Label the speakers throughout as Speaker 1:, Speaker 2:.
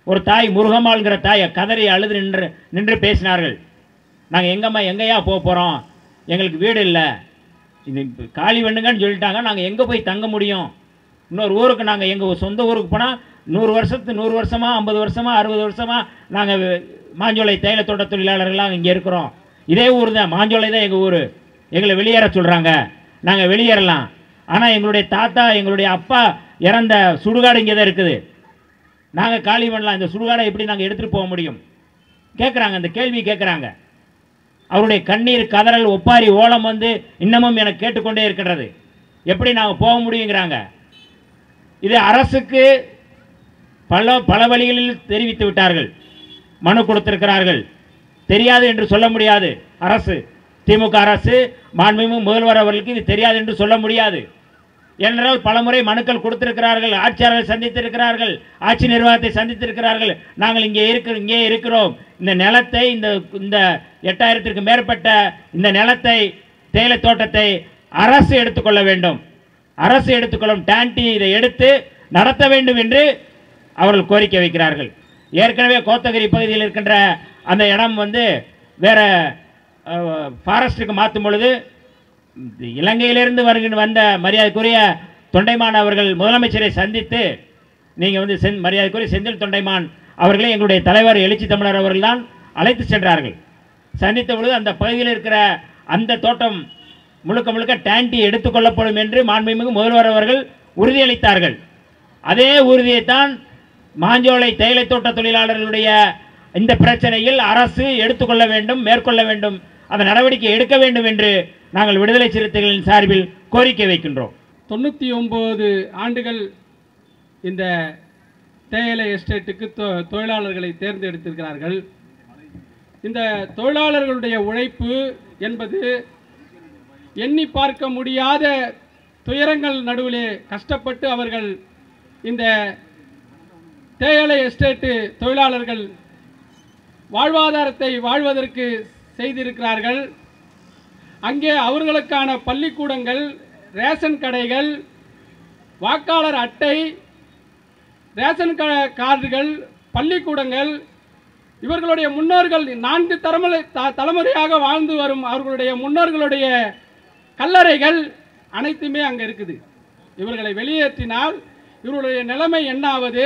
Speaker 1: ஒரு தாய் முருகம்மாள்ங்கிற தாயை கதறி அழுது நின்று நின்று பேசினார்கள் நாங்கள் எங்கம்மா எங்கேயா போக போகிறோம் எங்களுக்கு வீடு இல்லை இது இப்ப காலி பண்ணுங்கன்னு சொல்லிட்டாங்க நாங்கள் எங்கே போய் தங்க முடியும் இன்னொரு ஊருக்கு நாங்கள் எங்கள் சொந்த ஊருக்கு போனால் நூறு வருஷத்து நூறு வருஷமாக ஐம்பது வருஷமாக அறுபது வருஷமாக நாங்கள் மாஞ்சோலை தேயிலை தோட்ட தொழிலாளர்களாக இங்கே இருக்கிறோம் இதே ஊர் தான் மாஞ்சோலை தான் எங்கள் ஊர் எங்களை வெளியேற சொல்கிறாங்க நாங்கள் வெளியேறலாம் ஆனால் எங்களுடைய தாத்தா எங்களுடைய அப்பா இறந்த சுடுகாடு இங்கே தான் இருக்குது நாங்கள் காலி பண்ணலாம் இந்த சுடுகாடை எப்படி நாங்கள் எடுத்துகிட்டு போக முடியும் கேட்குறாங்க அந்த கேள்வி கேட்குறாங்க அவருடைய கண்ணீர் கதறல் ஒப்பாரி ஓலம் வந்து இன்னமும் எனக்கு கேட்டுக்கொண்டே இருக்கின்றது எப்படி நாங்கள் போக முடியுங்கிறாங்க இது அரசுக்கு பல பல வழிகளில் தெரிவித்து விட்டார்கள் மனு கொடுத்திருக்கிறார்கள் தெரியாது என்று சொல்ல முடியாது அரசு திமுக அரசு மாண்புமிகு முதல்வர் அவர்களுக்கு இது தெரியாது என்று சொல்ல முடியாது ஏனென்றால் பலமுறை மனுக்கள் கொடுத்திருக்கிறார்கள் ஆட்சியாளர்கள் சந்தித்திருக்கிறார்கள் ஆட்சி நிர்வாகத்தை சந்தித்திருக்கிறார்கள் நாங்கள் இங்கே இருக்கிற இங்கே இருக்கிறோம் இந்த நிலத்தை இந்த இந்த எட்டாயிரத்திற்கு மேற்பட்ட இந்த நிலத்தை தேயிலை தோட்டத்தை அரசு எடுத்துக்கொள்ள வேண்டும் அரசு எடுத்துக்கொள்ளும் டான்டி இதை எடுத்து நடத்த வேண்டும் என்று அவர்கள் கோரிக்கை வைக்கிறார்கள் ஏற்கனவே கோத்தகிரி பகுதியில் இருக்கின்ற அந்த இடம் வந்து வேற ஃபாரஸ்ட்டுக்கு மாற்றும் பொழுது இந்த இலங்கையிலிருந்து வருகின்ற வந்த மரியாதைக்குரிய தொண்டைமான் அவர்கள் முதலமைச்சரை சந்தித்து நீங்கள் வந்து செந் மரியாதைக்குரிய செந்தில் தொண்டைமான் அவர்களே எங்களுடைய தலைவர் எழுச்சி தமிழர் அவர்கள்தான் அழைத்து சென்றார்கள் சந்தித்த பொழுது அந்த பகுதியில் இருக்கிற அந்த தோட்டம் முழுக்க முழுக்க டேண்டி எடுத்துக்கொள்ளப்படும் என்று மாண்புமிகு முதல்வர் அவர்கள் உறுதியளித்தார்கள் அதே உறுதியைத்தான் மாஞ்சோலை தேயிலை தோட்ட தொழிலாளர்களுடைய இந்த பிரச்சனையில் அரசு எடுத்துக்கொள்ள வேண்டும் மேற்கொள்ள வேண்டும் அந்த நடவடிக்கை எடுக்க வேண்டும் என்று நாங்கள் விடுதலை சிறுத்தைகளின் சார்பில் கோரிக்கை வைக்கின்றோம்
Speaker 2: தொண்ணூற்றி ஒம்பது ஆண்டுகள் இந்த தேயிலை எஸ்டேட்டுக்கு தொ தொழிலாளர்களை தேர்ந்தெடுத்திருக்கிறார்கள் இந்த தொழிலாளர்களுடைய உழைப்பு என்பது எண்ணி பார்க்க முடியாத துயரங்கள் நடுவிலே கஷ்டப்பட்டு அவர்கள் இந்த தேயிலை எஸ்டேட்டு தொழிலாளர்கள் வாழ்வாதாரத்தை வாழ்வதற்கு செய்திருக்கிறார்கள் அங்கே அவர்களுக்கான பள்ளிக்கூடங்கள் ரேஷன் கடைகள் வாக்காளர் அட்டை ரேஷன் க கார்டுகள் பள்ளிக்கூடங்கள் இவர்களுடைய முன்னோர்கள் நான்கு தலைமுறை த- தலைமுறையாக வாழ்ந்து வரும் அவர்களுடைய முன்னோர்களுடைய கல்லறைகள் அனைத்துமே அங்கே இருக்குது இவர்களை வெளியேற்றினால் இவர்களுடைய நிலைமை என்ன ஆவது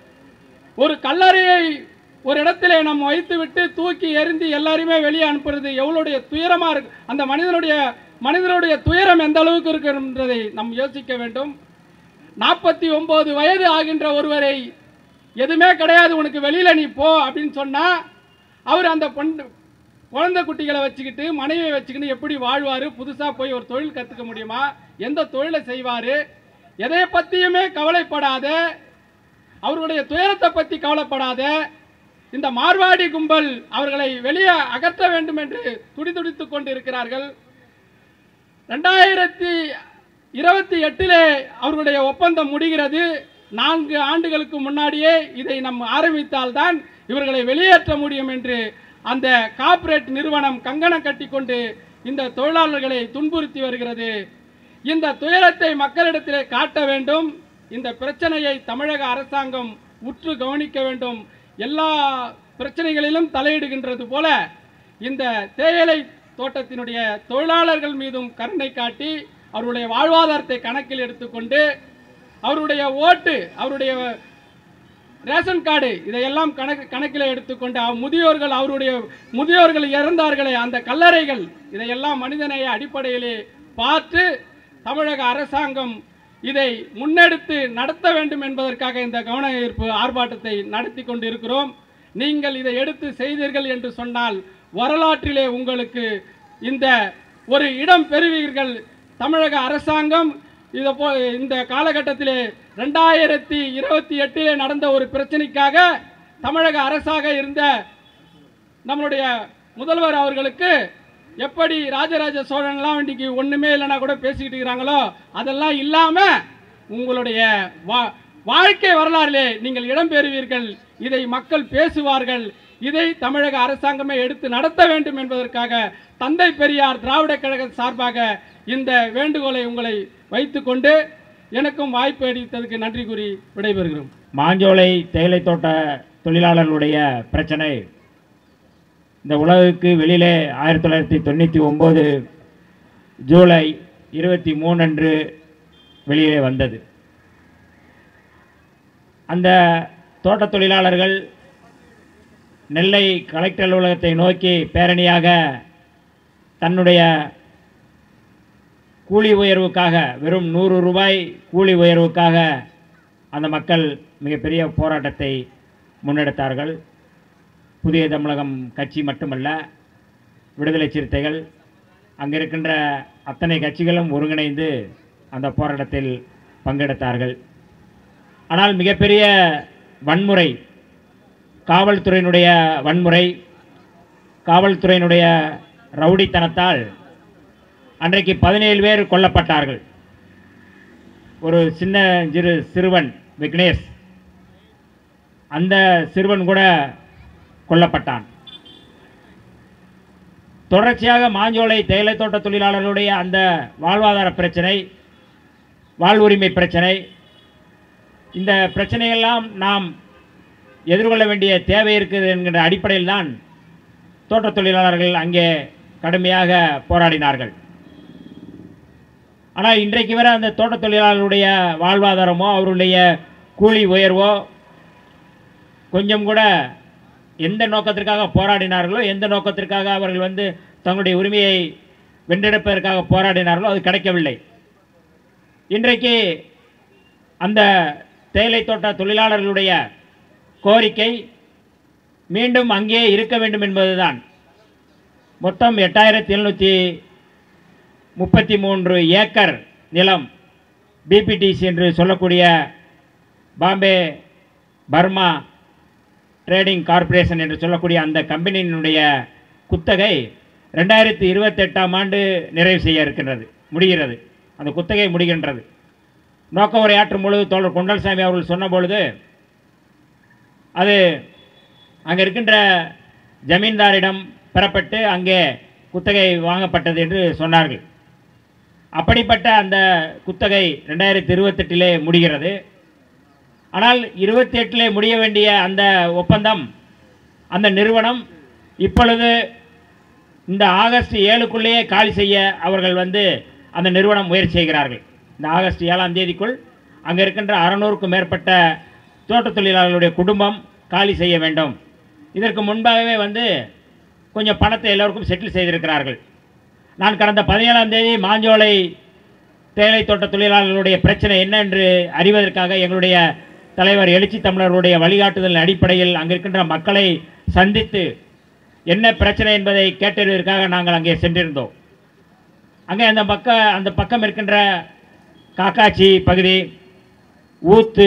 Speaker 2: ஒரு கல்லறையை ஒரு இடத்திலே நாம் வைத்துவிட்டு தூக்கி எறிந்து எல்லாரையுமே வெளியே அனுப்புறது எவ்வளோடைய துயரமா இருக்கு அந்த மனிதனுடைய மனிதனுடைய துயரம் எந்த அளவுக்கு இருக்குன்றதை நாம் யோசிக்க வேண்டும் நாற்பத்தி ஒன்பது வயது ஆகின்ற ஒருவரை எதுவுமே கிடையாது உனக்கு வெளியில நீ போ அப்படின்னு சொன்னா அவர் அந்த பொன் குழந்தை குட்டிகளை வச்சுக்கிட்டு மனைவியை வச்சுக்கிட்டு எப்படி வாழ்வார் புதுசாக போய் ஒரு தொழில் கற்றுக்க முடியுமா எந்த தொழிலை செய்வார் எதை பற்றியுமே கவலைப்படாத அவர்களுடைய துயரத்தை பற்றி கவலைப்படாத இந்த மார்வாடி கும்பல் அவர்களை வெளியே அகற்ற வேண்டும் என்று துடிதுடித்துக் கொண்டு இருக்கிறார்கள் ரெண்டாயிரத்தி இருபத்தி எட்டிலே அவர்களுடைய ஒப்பந்தம் முடிகிறது நான்கு ஆண்டுகளுக்கு முன்னாடியே இதை நம் ஆரம்பித்தால்தான் இவர்களை வெளியேற்ற முடியும் என்று அந்த கார்ப்பரேட் நிறுவனம் கங்கணம் கட்டிக்கொண்டு இந்த தொழிலாளர்களை துன்புறுத்தி வருகிறது இந்த துயரத்தை மக்களிடத்திலே காட்ட வேண்டும் இந்த பிரச்சனையை தமிழக அரசாங்கம் உற்று கவனிக்க வேண்டும் எல்லா பிரச்சனைகளிலும் தலையிடுகின்றது போல இந்த தேயிலை தோட்டத்தினுடைய தொழிலாளர்கள் மீதும் கருணை காட்டி அவருடைய வாழ்வாதாரத்தை கணக்கில் எடுத்துக்கொண்டு அவருடைய ஓட்டு அவருடைய ரேஷன் கார்டு இதையெல்லாம் கணக்கு கணக்கில் எடுத்துக்கொண்டு அவ் முதியோர்கள் அவருடைய முதியோர்கள் இறந்தார்களே அந்த கல்லறைகள் இதையெல்லாம் மனிதநேய அடிப்படையிலே பார்த்து தமிழக அரசாங்கம் இதை முன்னெடுத்து நடத்த வேண்டும் என்பதற்காக இந்த கவன ஈர்ப்பு ஆர்ப்பாட்டத்தை நடத்தி கொண்டு இருக்கிறோம் நீங்கள் இதை எடுத்து செய்தீர்கள் என்று சொன்னால் வரலாற்றிலே உங்களுக்கு இந்த ஒரு இடம் பெறுவீர்கள் தமிழக அரசாங்கம் இதை போ இந்த காலகட்டத்திலே ரெண்டாயிரத்தி இருபத்தி எட்டிலே நடந்த ஒரு பிரச்சனைக்காக தமிழக அரசாக இருந்த நம்மளுடைய முதல்வர் அவர்களுக்கு எப்படி ராஜராஜ சோழன்லாம் இன்னைக்கு ஒண்ணுமே இல்லைன்னா கூட பேசிக்கிட்டு இருக்கிறாங்களோ அதெல்லாம் இல்லாம உங்களுடைய வா- வாழ்க்கை வரலாறிலே நீங்கள் இடம்பெறுவீர்கள் இதை மக்கள் பேசுவார்கள் இதை தமிழக அரசாங்கமே எடுத்து நடத்த வேண்டும் என்பதற்காக தந்தை பெரியார் திராவிட கழக சார்பாக இந்த வேண்டுகோளை உங்களை வைத்துக்கொண்டு எனக்கும் வாய்ப்பு அளித்ததுக்கு நன்றி கூறி விடைபெறுகிறோம்
Speaker 1: மாஞ்சோலை தேயிலை தோட்ட தொழிலாளர்களுடைய பிரச்சனை இந்த உலகுக்கு வெளியிலே ஆயிரத்தி தொள்ளாயிரத்தி தொண்ணூற்றி ஒம்பது ஜூலை இருபத்தி மூணு அன்று வெளியே வந்தது அந்த தோட்டத் தொழிலாளர்கள் நெல்லை கலெக்டர் அலுவலகத்தை நோக்கி பேரணியாக தன்னுடைய கூலி உயர்வுக்காக வெறும் நூறு ரூபாய் கூலி உயர்வுக்காக அந்த மக்கள் மிகப்பெரிய போராட்டத்தை முன்னெடுத்தார்கள் புதிய தமிழகம் கட்சி மட்டுமல்ல விடுதலை சிறுத்தைகள் அங்கே இருக்கின்ற அத்தனை கட்சிகளும் ஒருங்கிணைந்து அந்த போராட்டத்தில் பங்கெடுத்தார்கள் ஆனால் மிகப்பெரிய வன்முறை காவல்துறையினுடைய வன்முறை காவல்துறையினுடைய ரவுடித்தனத்தால் அன்றைக்கு பதினேழு பேர் கொல்லப்பட்டார்கள் ஒரு சின்ன சிறு சிறுவன் விக்னேஷ் அந்த சிறுவன் கூட கொல்லப்பட்டான் தொடர்ச்சியாக மாஞ்சோலை தேயிலை தோட்ட தொழிலாளர்களுடைய அந்த வாழ்வாதார பிரச்சனை வாழ்வுரிமை பிரச்சனை இந்த பிரச்சனையெல்லாம் நாம் எதிர்கொள்ள வேண்டிய தேவை இருக்குது என்கின்ற அடிப்படையில் தான் தோட்டத் தொழிலாளர்கள் அங்கே கடுமையாக போராடினார்கள் ஆனால் இன்றைக்கு வரை அந்த தோட்டத் தொழிலாளர்களுடைய வாழ்வாதாரமோ அவருடைய கூலி உயர்வோ கொஞ்சம் கூட எந்த நோக்கத்திற்காக போராடினார்களோ எந்த நோக்கத்திற்காக அவர்கள் வந்து தங்களுடைய உரிமையை வென்றெடுப்பதற்காக போராடினார்களோ அது கிடைக்கவில்லை இன்றைக்கு அந்த தேயிலை தோட்ட தொழிலாளர்களுடைய கோரிக்கை மீண்டும் அங்கே இருக்க வேண்டும் என்பதுதான் மொத்தம் எட்டாயிரத்தி எழுநூற்றி முப்பத்தி மூன்று ஏக்கர் நிலம் பிபிடிசி என்று சொல்லக்கூடிய பாம்பே பர்மா ட்ரேடிங் கார்ப்பரேஷன் என்று சொல்லக்கூடிய அந்த கம்பெனியினுடைய குத்தகை ரெண்டாயிரத்தி இருபத்தெட்டாம் ஆண்டு நிறைவு செய்ய இருக்கின்றது முடிகிறது அந்த குத்தகை முடிகின்றது நோக்க உரையாற்றும் பொழுது தோழர் கொண்டல்சாமி அவர்கள் சொன்ன பொழுது அது அங்கே இருக்கின்ற ஜமீன்தாரிடம் பெறப்பட்டு அங்கே குத்தகை வாங்கப்பட்டது என்று சொன்னார்கள் அப்படிப்பட்ட அந்த குத்தகை ரெண்டாயிரத்தி இருபத்தெட்டிலே முடிகிறது ஆனால் இருபத்தி எட்டிலே முடிய வேண்டிய அந்த ஒப்பந்தம் அந்த நிறுவனம் இப்பொழுது இந்த ஆகஸ்ட் ஏழுக்குள்ளேயே காலி செய்ய அவர்கள் வந்து அந்த நிறுவனம் முயற்சி செய்கிறார்கள் இந்த ஆகஸ்ட் ஏழாம் தேதிக்குள் அங்கே இருக்கின்ற அறநூறுக்கும் மேற்பட்ட தோட்டத் தொழிலாளர்களுடைய குடும்பம் காலி செய்ய வேண்டும் இதற்கு முன்பாகவே வந்து கொஞ்சம் பணத்தை எல்லோருக்கும் செட்டில் செய்திருக்கிறார்கள் நான் கடந்த பதினேழாம் தேதி மாஞ்சோலை தேயிலை தோட்ட தொழிலாளர்களுடைய பிரச்சனை என்ன என்று அறிவதற்காக எங்களுடைய தலைவர் எழுச்சி தமிழர்களுடைய வழிகாட்டுதல் அடிப்படையில் அங்கே இருக்கின்ற மக்களை சந்தித்து என்ன பிரச்சனை என்பதை கேட்டறிவதற்காக நாங்கள் அங்கே சென்றிருந்தோம் அங்கே அந்த பக்க அந்த பக்கம் இருக்கின்ற காக்காச்சி பகுதி ஊத்து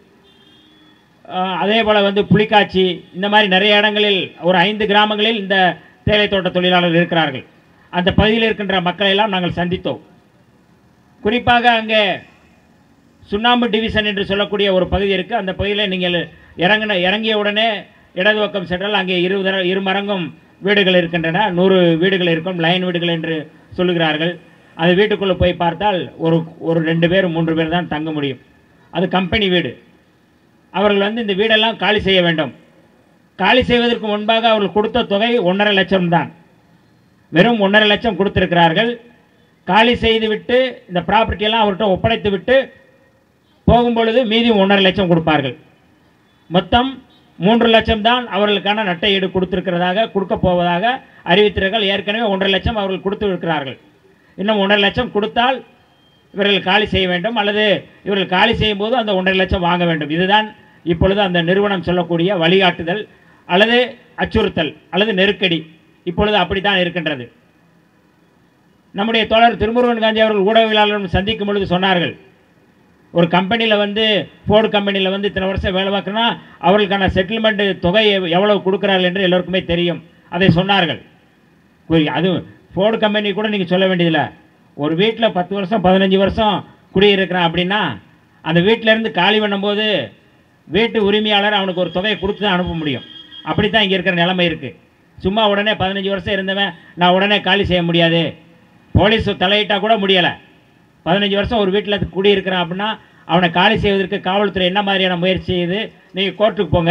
Speaker 1: அஹ், அதே போல் வந்து புலிக்காட்சி இந்த மாதிரி நிறைய இடங்களில் ஒரு ஐந்து கிராமங்களில் இந்த தேயிலை தோட்ட தொழிலாளர்கள் இருக்கிறார்கள் அந்த பகுதியில் இருக்கின்ற மக்களை எல்லாம் நாங்கள் சந்தித்தோம் குறிப்பாக அங்கே சுண்ணாம்பு டிவிஷன் என்று சொல்லக்கூடிய ஒரு பகுதி இருக்குது அந்த பகுதியில் நீங்கள் இறங்கின இறங்கிய உடனே இடது பக்கம் சென்றால் அங்கே இருபது இருமரங்கும் வீடுகள் இருக்கின்றன நூறு வீடுகள் இருக்கும் லைன் வீடுகள் என்று சொல்லுகிறார்கள் அந்த வீட்டுக்குள்ளே போய் பார்த்தால் ஒரு ஒரு ரெண்டு பேர் மூன்று பேர் தான் தங்க முடியும் அது கம்பெனி வீடு அவர்கள் வந்து இந்த வீடெல்லாம் காலி செய்ய வேண்டும் காலி செய்வதற்கு முன்பாக அவர்கள் கொடுத்த தொகை ஒன்றரை லட்சம் தான் வெறும் ஒன்றரை லட்சம் கொடுத்திருக்கிறார்கள் காலி செய்துவிட்டு இந்த ப்ராப்பர்ட்டி எல்லாம் அவர்கிட்ட ஒப்படைத்து விட்டு போகும்பொழுது மீதி ஒன்றரை லட்சம் கொடுப்பார்கள் மொத்தம் மூன்று லட்சம் தான் அவர்களுக்கான நட்டை ஈடு கொடுத்திருக்கிறதாக கொடுக்க போவதாக அறிவித்தார்கள் ஏற்கனவே ஒன்றரை லட்சம் அவர்கள் கொடுத்து இருக்கிறார்கள் இன்னும் ஒன்றரை லட்சம் கொடுத்தால் இவர்கள் காலி செய்ய வேண்டும் அல்லது இவர்கள் காலி செய்யும் போது அந்த ஒன்றரை லட்சம் வாங்க வேண்டும் இதுதான் இப்பொழுது அந்த நிறுவனம் சொல்லக்கூடிய வழிகாட்டுதல் அல்லது அச்சுறுத்தல் அல்லது நெருக்கடி இப்பொழுது அப்படித்தான் இருக்கின்றது நம்முடைய தோழர் திருமுருகன் காந்தி அவர்கள் ஊடகவியலாளர்களும் சந்திக்கும் பொழுது சொன்னார்கள் ஒரு கம்பெனியில் வந்து ஃபோர்டு கம்பெனியில் வந்து இத்தனை வருஷம் வேலை பார்க்கணும்னா அவர்களுக்கான செட்டில்மெண்ட் தொகை எவ்- எவ்வளவு கொடுக்குறார்கள் என்று எல்லோருக்குமே தெரியும் அதை சொன்னார்கள் புரி- அது ஃபோர்டு கம்பெனி கூட நீங்கள் சொல்ல வேண்டியதில்லை ஒரு வீட்டில் பத்து வருஷம் பதினஞ்சு வருஷம் குடியிருக்கிறான் அப்படின்னா அந்த வீட்டிலேருந்து காலி பண்ணும்போது வீட்டு உரிமையாளர் அவனுக்கு ஒரு தொகையை கொடுத்து தான் அனுப்ப முடியும் அப்படி தான் இங்கே இருக்கிற நிலைமை இருக்குது சும்மா உடனே பதினஞ்சு வருஷம் இருந்தவன் நான் உடனே காலி செய்ய முடியாது போலீஸ் தலையிட்டா கூட முடியலை பதினஞ்சு வருஷம் ஒரு வீட்டில் குடியிருக்கிறான் அப்படின்னா அவனை காலி செய்வதற்கு காவல்துறை என்ன மாதிரியான முயற்சி செய்யுது நீங்கள் கோர்ட்டுக்கு போங்க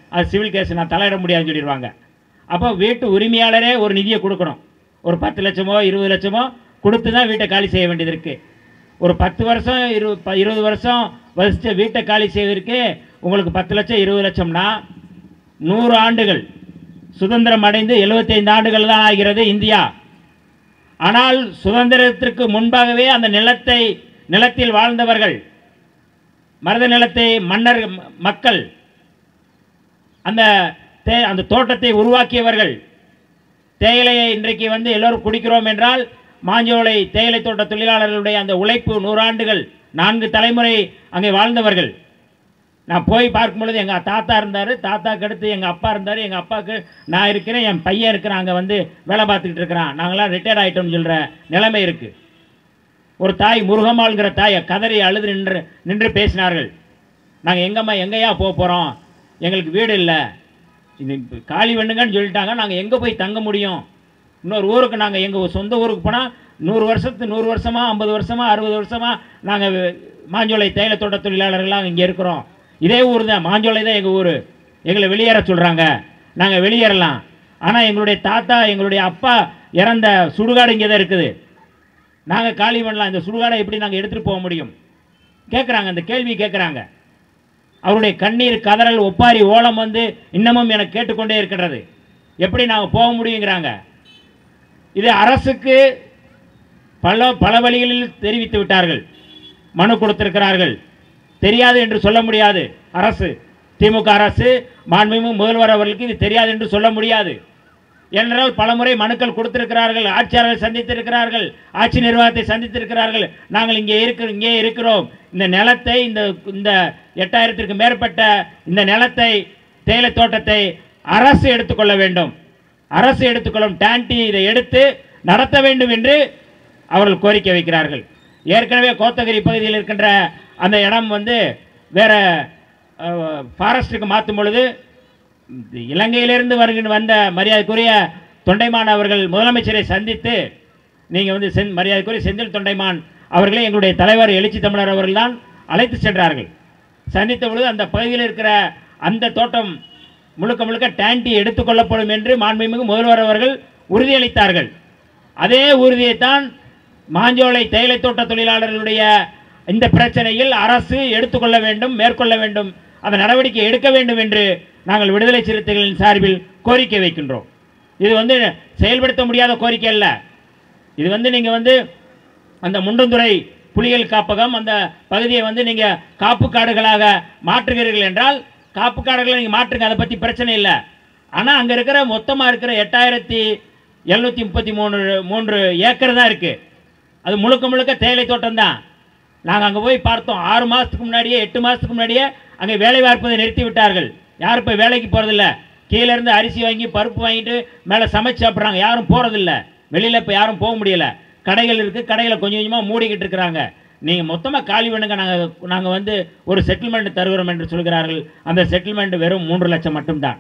Speaker 1: அது சிவில் கேஸ் நான் தலையிட முடியாதுன்னு சொல்லிடுவாங்க அப்போ வீட்டு உரிமையாளரே ஒரு நிதியை கொடுக்கணும் ஒரு பத்து லட்சமோ இருபது லட்சமோ கொடுத்து தான் வீட்டை காலி செய்ய வேண்டியது இருக்குது ஒரு பத்து வருஷம் இரு ப- இருபது வருஷம் வசித்த வீட்டை காலி செய்வதற்கு உங்களுக்கு பத்து லட்சம் இருபது லட்சம்னா நூறு ஆண்டுகள் சுதந்திரம் அடைந்து 75 ஆண்டுகள் தான் ஆகிறது இந்தியா ஆனால் சுதந்திரத்திற்கு முன்பாகவே அந்த நிலத்தை நிலத்தில் வாழ்ந்தவர்கள் மருத நிலத்தை மன்னர் ம- மக்கள் அந்த தே அந்த தோட்டத்தை உருவாக்கியவர்கள் தேயிலையை இன்றைக்கு வந்து எல்லோரும் குடிக்கிறோம் என்றால் மாஞ்சோலை தேயிலை தோட்ட தொழிலாளர்களுடைய அந்த உழைப்பு நூறாண்டுகள் நான்கு தலைமுறை அங்கே வாழ்ந்தவர்கள் நான் போய் பார்க்கும் பொழுது எங்கள் தாத்தா இருந்தார் தாத்தாக்கு அடுத்து எங்கள் அப்பா இருந்தார் எங்கள் அப்பாவுக்கு நான் இருக்கிறேன் என் பையன் இருக்கிறான் அங்கே வந்து வேலை பார்த்துக்கிட்டு இருக்கிறான் நாங்களாம் ரிட்டையர்ட் ஆகிட்டோம்னு சொல்கிற நிலைமை இருக்குது ஒரு தாய் முருகம்மாள்ங்கிற தாயை கதறி அழுது நின்று நின்று பேசினார்கள் நாங்கள் எங்கம்மா எங்கேயா போக போகிறோம் எங்களுக்கு வீடு இல்லை இது இப்ப காலி பண்ணுங்கன்னு சொல்லிட்டாங்க நாங்கள் எங்கே போய் தங்க முடியும் இன்னொரு ஊருக்கு நாங்கள் எங்கள் சொந்த ஊருக்கு போனால் நூறு வருஷத்து நூறு வருஷமா ஐம்பது வருஷமா அறுபது வருஷமா நாங்கள் மாஞ்சோலை தேயிலை தோட்ட தொழிலாளர்கள்லாம் இங்கே இருக்கிறோம் இதே ஊர் தான் மாஞ்சோலை தான் எங்கள் ஊர் எங்களை வெளியேற சொல்கிறாங்க நாங்கள் வெளியேறலாம் ஆனால் எங்களுடைய தாத்தா எங்களுடைய அப்பா இறந்த சுடுகாடு இங்கே தான் இருக்குது நாங்கள் காலி பண்ணலாம் இந்த சுடுகாடை எப்படி நாங்கள் எடுத்துகிட்டு போக முடியும் கேட்குறாங்க அந்த கேள்வி கேட்குறாங்க அவருடைய கண்ணீர் கதறல் ஒப்பாரி ஓலம் வந்து இன்னமும் எனக்கு கேட்டுக்கொண்டே இருக்கின்றது எப்படி நாங்கள் போக முடியுங்கிறாங்க இது அரசுக்கு பல பல வழிகளில் தெரிவித்து விட்டார்கள் மனு கொடுத்திருக்கிறார்கள் தெரியாது என்று சொல்ல முடியாது அரசு திமுக அரசு மாண்புமிகு முதல்வர் அவர்களுக்கு இது தெரியாது என்று சொல்ல முடியாது ஏனென்றால் பலமுறை மனுக்கள் கொடுத்திருக்கிறார்கள் ஆட்சியாளர்கள் சந்தித்திருக்கிறார்கள் ஆட்சி நிர்வாகத்தை சந்தித்திருக்கிறார்கள் நாங்கள் இங்கே இருக்கிற இங்கே இருக்கிறோம் இந்த நிலத்தை இந்த இந்த எட்டாயிரத்திற்கு மேற்பட்ட இந்த நிலத்தை தேயிலை தோட்டத்தை அரசு எடுத்துக்கொள்ள வேண்டும் அரசு எடுத்துக்கொள்ளும் டான்டி இதை எடுத்து நடத்த வேண்டும் என்று அவர்கள் கோரிக்கை வைக்கிறார்கள் ஏற்கனவே கோத்தகிரி பகுதியில் இருக்கின்ற அந்த இடம் வந்து வேற ஃபாரஸ்ட்டுக்கு மாற்றும் பொழுது இந்த இலங்கையிலிருந்து வருகின்ற வந்த மரியாதைக்குரிய தொண்டைமான் அவர்கள் முதலமைச்சரை சந்தித்து நீங்கள் வந்து செந் மரியாதைக்குரிய செந்தில் தொண்டைமான் அவர்களே எங்களுடைய தலைவர் எழுச்சி தமிழர் அவர்கள் தான் அழைத்து சென்றார்கள் சந்தித்த பொழுது அந்த பகுதியில் இருக்கிற அந்த தோட்டம் முழுக்க முழுக்க டேண்டி எடுத்துக்கொள்ளப்படும் என்று மாண்புமிகு முதல்வர் அவர்கள் உறுதியளித்தார்கள் அதே உறுதியைத்தான் மாஞ்சோலை தேயிலை தோட்ட தொழிலாளர்களுடைய இந்த பிரச்சனையில் அரசு எடுத்துக்கொள்ள வேண்டும் மேற்கொள்ள வேண்டும் அந்த நடவடிக்கை எடுக்க வேண்டும் என்று நாங்கள் விடுதலை சிறுத்தைகளின் சார்பில் கோரிக்கை வைக்கின்றோம் இது வந்து செயல்படுத்த முடியாத கோரிக்கை அல்ல இது வந்து நீங்கள் வந்து அந்த முண்டந்துறை புலிகள் காப்பகம் அந்த பகுதியை வந்து நீங்கள் காப்பு காடுகளாக மாற்றுகிறீர்கள் என்றால் காப்பு காடுகளை நீங்கள் மாற்றுங்க அதை பற்றி பிரச்சனை இல்லை ஆனால் அங்கே இருக்கிற மொத்தமாக இருக்கிற எட்டாயிரத்தி எழுநூற்றி முப்பத்தி மூணு மூன்று ஏக்கர் தான் இருக்குது அது முழுக்க முழுக்க தேயிலை தோட்டம் தான் நாங்கள் அங்கே போய் பார்த்தோம் ஆறு மாதத்துக்கு முன்னாடியே எட்டு மாதத்துக்கு முன்னாடியே அங்கே வேலை பார்ப்பதை நிறுத்தி விட்டார்கள் யாரும் இப்போ வேலைக்கு போகிறதில்ல கீழே இருந்து அரிசி வாங்கி பருப்பு வாங்கிட்டு மேலே சமைச்சு சாப்பிட்றாங்க யாரும் போகிறதில்ல வெளியில் இப்போ யாரும் போக முடியல கடைகள் இருக்குது கடைகளை கொஞ்சம் கொஞ்சமாக மூடிக்கிட்டு இருக்கிறாங்க நீங்கள் மொத்தமாக காலி பண்ணுங்க நாங்கள் நாங்கள் வந்து ஒரு செட்டில்மெண்ட் தருகிறோம் என்று சொல்கிறார்கள் அந்த செட்டில்மெண்ட் வெறும் மூன்று லட்சம் மட்டும்தான்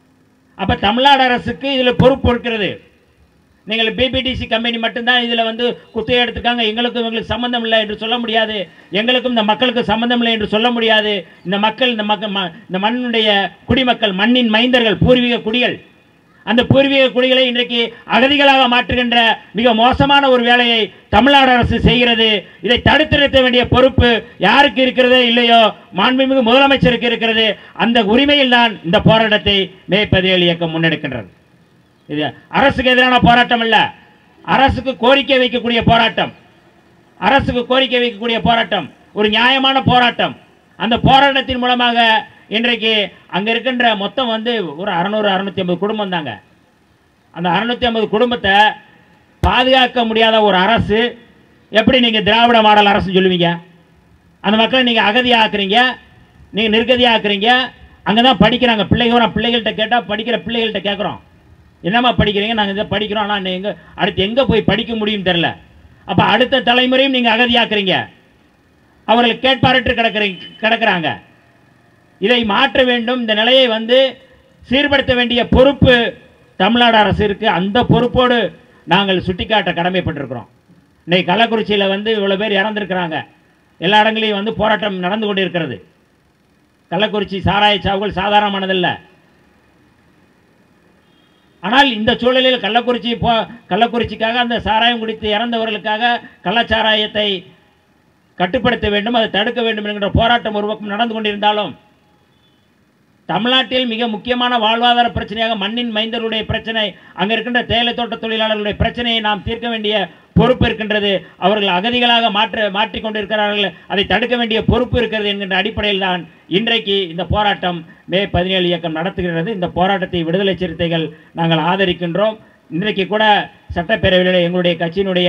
Speaker 1: அப்போ தமிழ்நாடு அரசுக்கு இதில் பொறுப்பு இருக்கிறது நீங்கள் பிபிடிசி கம்பெனி மட்டும்தான் இதில் வந்து குத்தகை எடுத்துக்காங்க எங்களுக்கும் எங்களுக்கு சம்மந்தம் இல்லை என்று சொல்ல முடியாது எங்களுக்கும் இந்த மக்களுக்கு சம்மந்தம் இல்லை என்று சொல்ல முடியாது இந்த மக்கள் இந்த மக்கள் ம- இந்த மண்ணுடைய குடிமக்கள் மண்ணின் மைந்தர்கள் பூர்வீக குடிகள் அந்த பூர்வீக குடிகளை இன்றைக்கு அகதிகளாக மாற்றுகின்ற மிக மோசமான ஒரு வேலையை தமிழ்நாடு அரசு செய்கிறது இதை தடுத்து நிறுத்த வேண்டிய பொறுப்பு யாருக்கு இருக்கிறதோ இல்லையோ மாண்புமிகு முதலமைச்சருக்கு இருக்கிறது அந்த உரிமையில் தான் இந்த போராட்டத்தை மேய்ப்பதியல் இயக்கம் முன்னெடுக்கின்றது இது அரசுக்கு எதிரான போராட்டம் அல்ல அரசுக்கு கோரிக்கை வைக்கக்கூடிய போராட்டம் அரசுக்கு கோரிக்கை வைக்கக்கூடிய போராட்டம் ஒரு நியாயமான போராட்டம் அந்த போராட்டத்தின் மூலமாக இன்றைக்கு அங்கே இருக்கின்ற மொத்தம் வந்து ஒரு அறநூறு அறுநூத்தி ஐம்பது குடும்பம் தாங்க அந்த அறுநூத்தி ஐம்பது குடும்பத்தை பாதுகாக்க முடியாத ஒரு அரசு எப்படி நீங்கள் திராவிட மாடல் அரசு சொல்லுவீங்க அந்த மக்களை நீங்கள் அகதியாக்குறீங்க நீங்கள் நிர்கதியாக்குறீங்க அங்கே தான் படிக்கிறாங்க பிள்ளைங்க பிள்ளைகள்கிட்ட கேட்டால் படிக்கிற பிள்ளைகள்கிட்ட கேட்குறோம் என்னம்மா படிக்கிறீங்க நாங்கள் இதை படிக்கிறோம் ஆனால் எங்கே அடுத்து எங்கே போய் படிக்க முடியும் தெரில அப்போ அடுத்த தலைமுறையும் நீங்கள் அகதியாக்குறீங்க அவர்கள் கேட்பாரற்று கிடக்குறீங்க கிடக்குறாங்க இதை மாற்ற வேண்டும் இந்த நிலையை வந்து சீர்படுத்த வேண்டிய பொறுப்பு தமிழ்நாடு அரசு இருக்கு அந்த பொறுப்போடு நாங்கள் சுட்டிக்காட்ட கடமைப்பட்டிருக்கிறோம் இன்னைக்கு கள்ளக்குறிச்சியில் வந்து இவ்வளோ பேர் இறந்துருக்கிறாங்க எல்லா இடங்களையும் வந்து போராட்டம் நடந்து கொண்டு இருக்கிறது கள்ளக்குறிச்சி சாராய சாவுகள் சாதாரணமானதல்ல ஆனால் இந்த சூழலில் கள்ளக்குறிச்சி போ கள்ளக்குறிச்சிக்காக அந்த சாராயம் குடித்து இறந்தவர்களுக்காக கள்ளச்சாராயத்தை கட்டுப்படுத்த வேண்டும் அதை தடுக்க வேண்டும் என்கிற போராட்டம் ஒரு பக்கம் நடந்து கொண்டிருந்தாலும் தமிழ்நாட்டில் மிக முக்கியமான வாழ்வாதார பிரச்சனையாக மண்ணின் மைந்தருடைய பிரச்சனை அங்கே இருக்கின்ற தேயிலை தோட்ட தொழிலாளர்களுடைய பிரச்சனையை நாம் தீர்க்க வேண்டிய பொறுப்பு இருக்கின்றது அவர்கள் அகதிகளாக மாற்ற மாற்றிக் கொண்டிருக்கிறார்கள் அதை தடுக்க வேண்டிய பொறுப்பு இருக்கிறது என்கின்ற அடிப்படையில் தான் இன்றைக்கு இந்த போராட்டம் மே பதினேழு இயக்கம் நடத்துகிறது இந்த போராட்டத்தை விடுதலை சிறுத்தைகள் நாங்கள் ஆதரிக்கின்றோம் இன்றைக்கு கூட சட்டப்பேரவையில் எங்களுடைய கட்சியினுடைய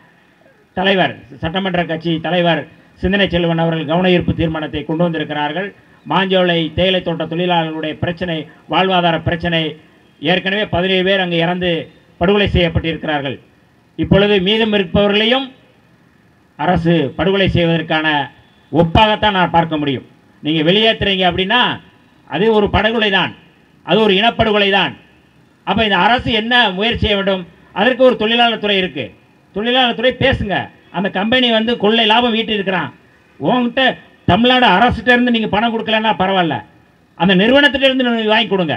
Speaker 1: தலைவர் சட்டமன்ற கட்சி தலைவர் சிந்தனை செல்வன் அவர்கள் கவன ஈர்ப்பு தீர்மானத்தை கொண்டு வந்திருக்கிறார்கள் மாஞ்சோலை தேயிலை தோட்ட தொழிலாளர்களுடைய பிரச்சனை வாழ்வாதார பிரச்சனை ஏற்கனவே பதினேழு பேர் அங்கு இறந்து படுகொலை செய்யப்பட்டிருக்கிறார்கள் இப்பொழுது மீதம் இருப்பவர்களையும் அரசு படுகொலை செய்வதற்கான ஒப்பாகத்தான் நான் பார்க்க முடியும் நீங்கள் வெளியேற்றுறீங்க அப்படின்னா அது ஒரு படுகொலை தான் அது ஒரு இனப்படுகொலை தான் அப்போ இந்த அரசு என்ன முயற்சி செய்ய வேண்டும் அதற்கு ஒரு தொழிலாளர் துறை இருக்குது தொழிலாளர் துறை பேசுங்க அந்த கம்பெனி வந்து கொள்ளை லாபம் ஈட்டி இருக்கிறான் உங்ககிட்ட தமிழ்நாடு அரசுகிட்ட இருந்து நீங்கள் பணம் கொடுக்கலன்னா பரவாயில்ல அந்த நிறுவனத்திட்ட இருந்து நீங்கள் வாங்கி கொடுங்க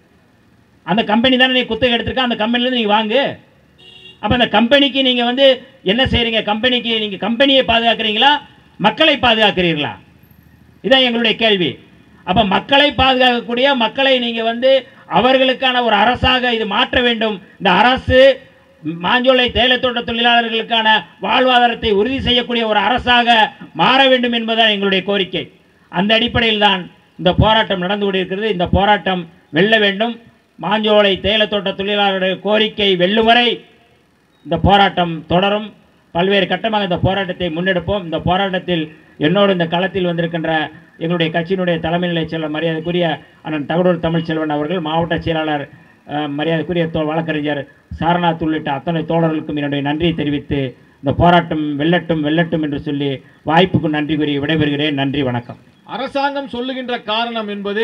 Speaker 1: அந்த கம்பெனி தானே நீ குத்தகை எடுத்திருக்க அந்த கம்பெனிலேருந்து நீங்கள் வாங்கு அப்போ அந்த கம்பெனிக்கு நீங்கள் வந்து என்ன செய்கிறீங்க கம்பெனிக்கு நீங்கள் கம்பெனியை பாதுகாக்கிறீங்களா மக்களை பாதுகாக்கிறீர்களா இதான் எங்களுடைய கேள்வி அப்போ மக்களை பாதுகாக்கக்கூடிய மக்களை நீங்கள் வந்து அவர்களுக்கான ஒரு அரசாக இது மாற்ற வேண்டும் இந்த அரசு மாஞ்சோலை தேயிலைத்தோட்ட தொழிலாளர்களுக்கான வாழ்வாதாரத்தை உறுதி செய்யக்கூடிய ஒரு அரசாக மாற வேண்டும் என்பதுதான் எங்களுடைய கோரிக்கை அந்த அடிப்படையில் தான் இந்த போராட்டம் நடந்து கொண்டிருக்கிறது இந்த போராட்டம் வெல்ல வேண்டும் மாஞ்சோலை தேயிலைத்தோட்ட தொழிலாளருடைய கோரிக்கை வெல்லும் வரை இந்த போராட்டம் தொடரும் பல்வேறு கட்டமாக இந்த போராட்டத்தை முன்னெடுப்போம் இந்த போராட்டத்தில் என்னோடு இந்த களத்தில் வந்திருக்கின்ற எங்களுடைய கட்சியினுடைய தலைமை நிலை செயலர் மரியாதைக்குரிய அண்ணன் தகடூர் தமிழ்ச்செல்வன் அவர்கள் மாவட்ட செயலாளர் அஹ், மரியாதைக்குரிய தோ வழக்கறிஞர் சாரநாத் உள்ளிட்ட அத்தனை தோழர்களுக்கும் என்னுடைய நன்றியை தெரிவித்து இந்த போராட்டம் வெல்லட்டும் வெல்லட்டும் என்று சொல்லி வாய்ப்புக்கு நன்றி கூறி விடைபெறுகிறேன் நன்றி வணக்கம்
Speaker 3: அரசாங்கம் சொல்லுகின்ற காரணம் என்பது